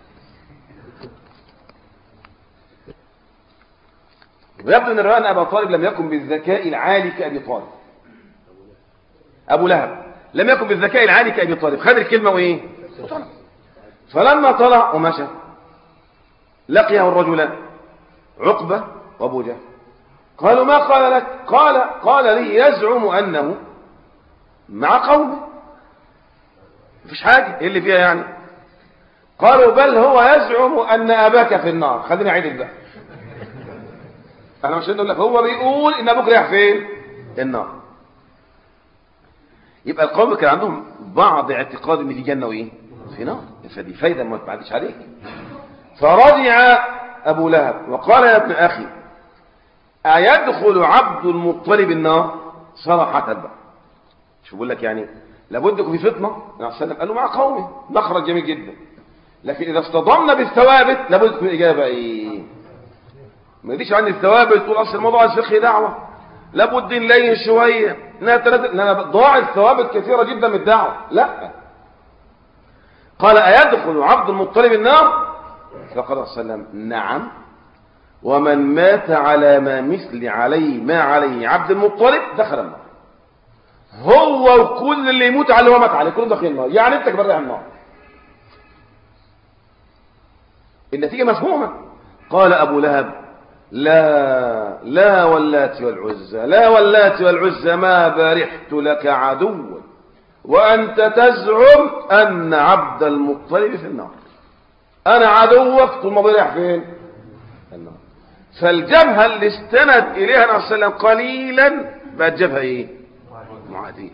Speaker 4: ويبدو ان الروايه ان ابا طالب لم يكن بالذكاء العالي كابي طالب ابو لهب لم يكن بالذكاء العالي كابي طالب خد الكلمه وايه وطلع فلما طلع ومشى لقيه الرجلان عقبه وابو جهل قالوا ما قال لك قال قال لي يزعم انه مع قومه مفيش حاجه ايه اللي فيها يعني قالوا بل هو يزعم ان اباك في النار خليني اعيدك بقى انا مش نقول لك هو بيقول ان ابوك رايح فين النار يبقى القوم كان عندهم بعض اعتقاد ان في جنه وايه في نار فدي فايده ما تعديش عليك فرجع ابو لهب وقال يا ابن اخي ايدخل عبد المطلب النار صراحه بقى شو بقول لك يعني لابد يكون في فطنة النبي عليه السلام قال له مع قومه مخرج جميل جدا لكن إذا اصطدمنا بالثوابت لابد تكون الإجابة إيه ما يجيش عندي الثوابت تقول أصل الموضوع الفقهي دعوة لابد نلين شوية نتردد لأن ضاع الثوابت كثيرة جدا من الدعوة لا قال أيدخل عبد المطلب النار فقال صلى الله عليه وسلم نعم ومن مات على ما مثل عليه ما عليه عبد المطلب دخل النار هو وكل اللي يموت على اللي هو مات عليه كلهم داخلين النار يعني انت كبرها النار النتيجة مفهومة قال أبو لهب لا لا واللات والعزى لا واللات والعزى ما بارحت لك عدوا وأنت تزعم أن عبد المطلب في النار أنا عدوك ثم ضرح فين النار فالجبهة اللي استند إليها النبي صلى الله عليه وسلم قليلا بقت جبهة إيه معادية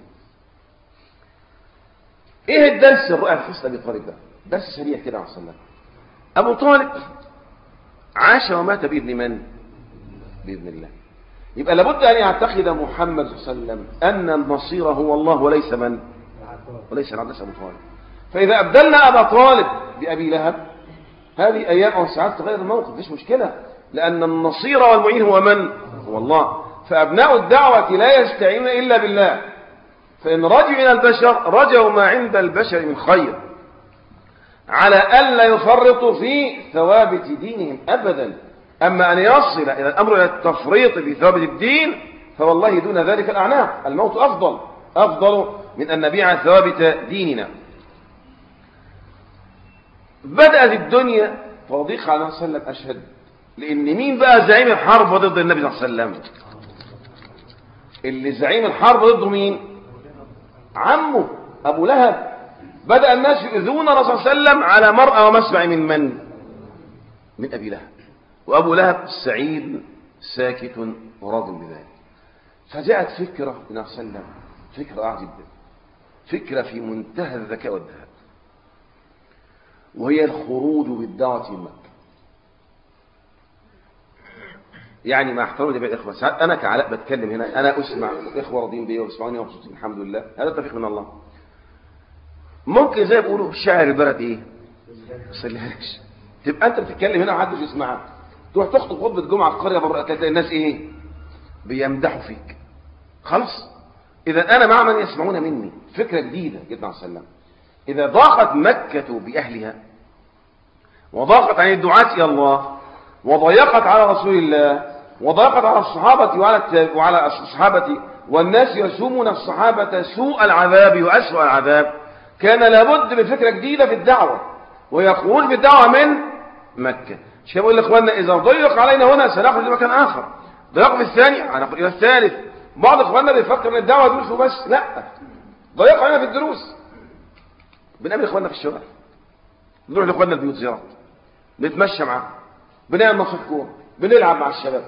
Speaker 4: إيه الدرس الرائع في قصة أبي طالب ده درس سريع كده عليه الصلاة أبو طالب عاش ومات بإذن من بإذن الله يبقى لابد أن يعتقد محمد صلى الله عليه وسلم أن المصير هو الله وليس من وليس العباس أبو طالب فإذا أبدلنا أبا طالب بأبي لهب هذه أيام أو ساعات تغير الموقف مفيش مشكلة لأن النصير والمعين هو من هو الله فأبناء الدعوة لا يستعينون إلا بالله فإن رجعوا إلى البشر رجعوا ما عند البشر من خير على ألا يفرطوا في ثوابت دينهم أبدا أما أن يصل إلى الأمر إلى التفريط في ثوابت الدين فوالله دون ذلك الأعناق الموت أفضل أفضل من أن نبيع ثوابت ديننا بدأت الدنيا توضيق على النبي صلى الله عليه وسلم أشهد لأن مين بقى زعيم الحرب ضد النبي صلى الله عليه وسلم اللي زعيم الحرب ضده مين عمه أبو لهب بدأ الناس يؤذون الرسول صلى الله عليه وسلم على مرأى ومسمع من من من أبي لهب وأبو لهب سعيد ساكت وراض بذلك فجاءت فكرة من النبي صلى الله عليه وسلم فكرة رائعة جدا فكرة في منتهى الذكاء والذهاب وهي الخروج بالدعوة من مكة يعني مع احترامي لجميع الإخوة ساعات أنا كعلاء بتكلم هنا أنا أسمع إخوة راضين بي وبيسمعوني ومبسوطين الحمد لله هذا توفيق من الله ممكن زي ما بيقولوا شاعر البلد إيه سلاش تبقى أنت بتتكلم هنا ومحدش يسمعك تروح تخطب خطبة جمعة في قرية بره تلاقي الناس إيه بيمدحوا فيك خلاص إذا أنا مع من يسمعون مني فكرة جديدة جدا عليه وسلم إذا ضاقت مكة بأهلها وضاقت عن الدعاة إلى الله وضيقت على رسول الله وضاقت على الصحابة وعلى وعلى الصحابة والناس يسومون الصحابة سوء العذاب وأسوأ العذاب كان لابد من فكرة جديدة في الدعوة وهي خروج بالدعوة من مكة شيء بقول لإخواننا إذا ضيق علينا هنا سنخرج لمكان آخر ضيق في الثاني هنخرج إلى الثالث بعض إخواننا بيفكر إن الدعوة دروس وبس لا ضيق علينا في الدروس بنقابل إخواننا في الشوارع نروح لإخواننا البيوت زيارات نتمشى معاهم بنعمل ماتشات كوره بنلعب مع الشباب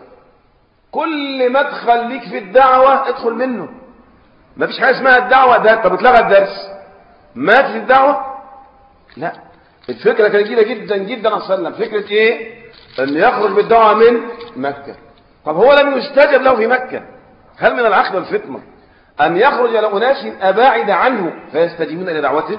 Speaker 4: كل مدخل ليك في الدعوة ادخل منه ما فيش حاجة اسمها الدعوة ده طب اتلغى الدرس مات في الدعوة لا الفكرة كانت جديدة جدا جدا عليه وسلم فكرة ايه ان يخرج بالدعوة من مكة طب هو لم يستجب له في مكة هل من العقل والفطنة ان يخرج الى اناس اباعد عنه فيستجيبون الى دعوته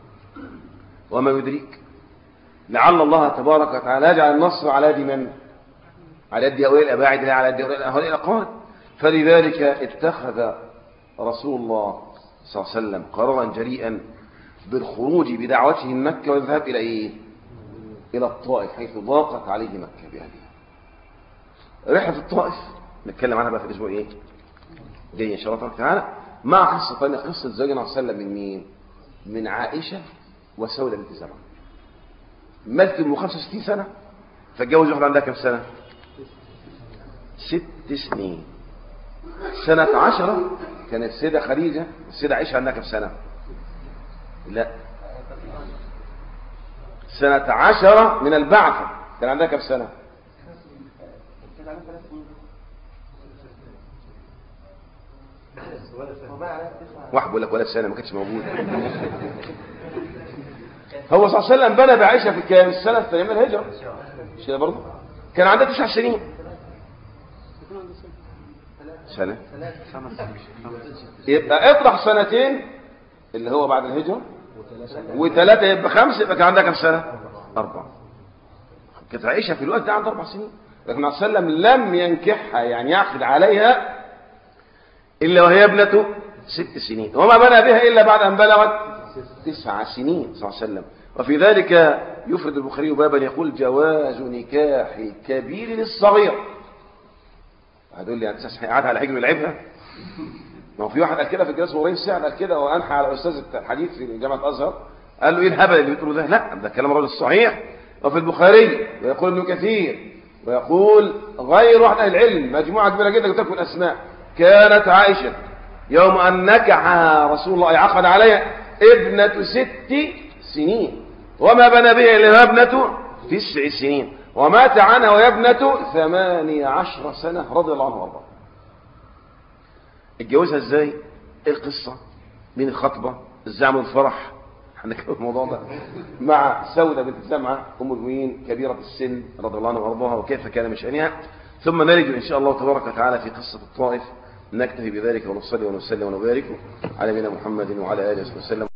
Speaker 4: وما يدريك لعل الله تبارك وتعالى يجعل النصر على يد من على يد أولياء الأباعد لا على يد أولياء الأقوال فلذلك اتخذ رسول الله صلى الله عليه وسلم قرارا جريئا بالخروج بدعوته من مكة والذهاب إلى إيه؟ إلى الطائف حيث ضاقت عليه مكة بأهلها رحلة الطائف نتكلم عنها بقى في الأسبوع إيه؟ جاي إن شاء الله تعالى مع قصة ثانية قصة زوجنا صلى الله عليه وسلم من مين؟ من عائشة وسودة بنت زمع ملك ام 65 سنة فاتجوز واحدة عندها كم سنة ست سنين سنة عشرة كانت السيدة خديجة السيدة عائشة عندها كم سنة لا سنة عشرة من البعثة كان عندها كم سنة واحد بيقول لك ولا سنة ما كانتش موجودة هو صلى الله عليه وسلم بنى بعائشة في كام السنة الثانية من الهجرة مش كده برضه كان عندها تسع سنين سنة يبقى اطرح سنتين اللي هو بعد الهجرة وثلاثة يبقى خمسة يبقى كان عندها كم سنة أربعة كانت عائشة في الوقت ده عندها أربع سنين لكن النبي صلى الله عليه وسلم لم ينكحها يعني يعقد عليها إلا وهي ابنة ست سنين وما بنى بها إلا بعد أن بلغت تسع سنين صلى الله عليه وسلم وفي ذلك يفرد البخاري بابا يقول جواز نكاح كبير الصغير هتقول لي يعني تسع سنين قعد على حجر يلعبها ما هو في واحد قال كده في الجلسه ابراهيم سعد قال كده وانحى على استاذ الحديث في جامعه الازهر قال له ايه الهبل اللي بتقوله ده لا ده كلام الرجل الصحيح وفي البخاري ويقول ابن كثير ويقول غير واحد اهل العلم مجموعه كبيره جدا تكون اسماء كانت عائشه يوم ان نكحها رسول الله عقد عليها ابنه ست سنين وما بنى بها الا ابنه تسع سنين ومات عنها وهي ابنه ثمانية عشر سنه رضي الله عنه وارضاه اتجوزها ازاي ايه القصة مين الخطبة ازاي عملوا الفرح هنتكلم الموضوع ده مع سودة بنت زمعة ام المؤمنين كبيرة السن رضي الله عنها وارضاها وكيف كان من شأنها ثم نرجع ان شاء الله تبارك وتعالى في قصة الطائف نكتفي بذلك ونصلي ونسلم ونبارك على نبينا محمد وعلى اله وصحبه وسلم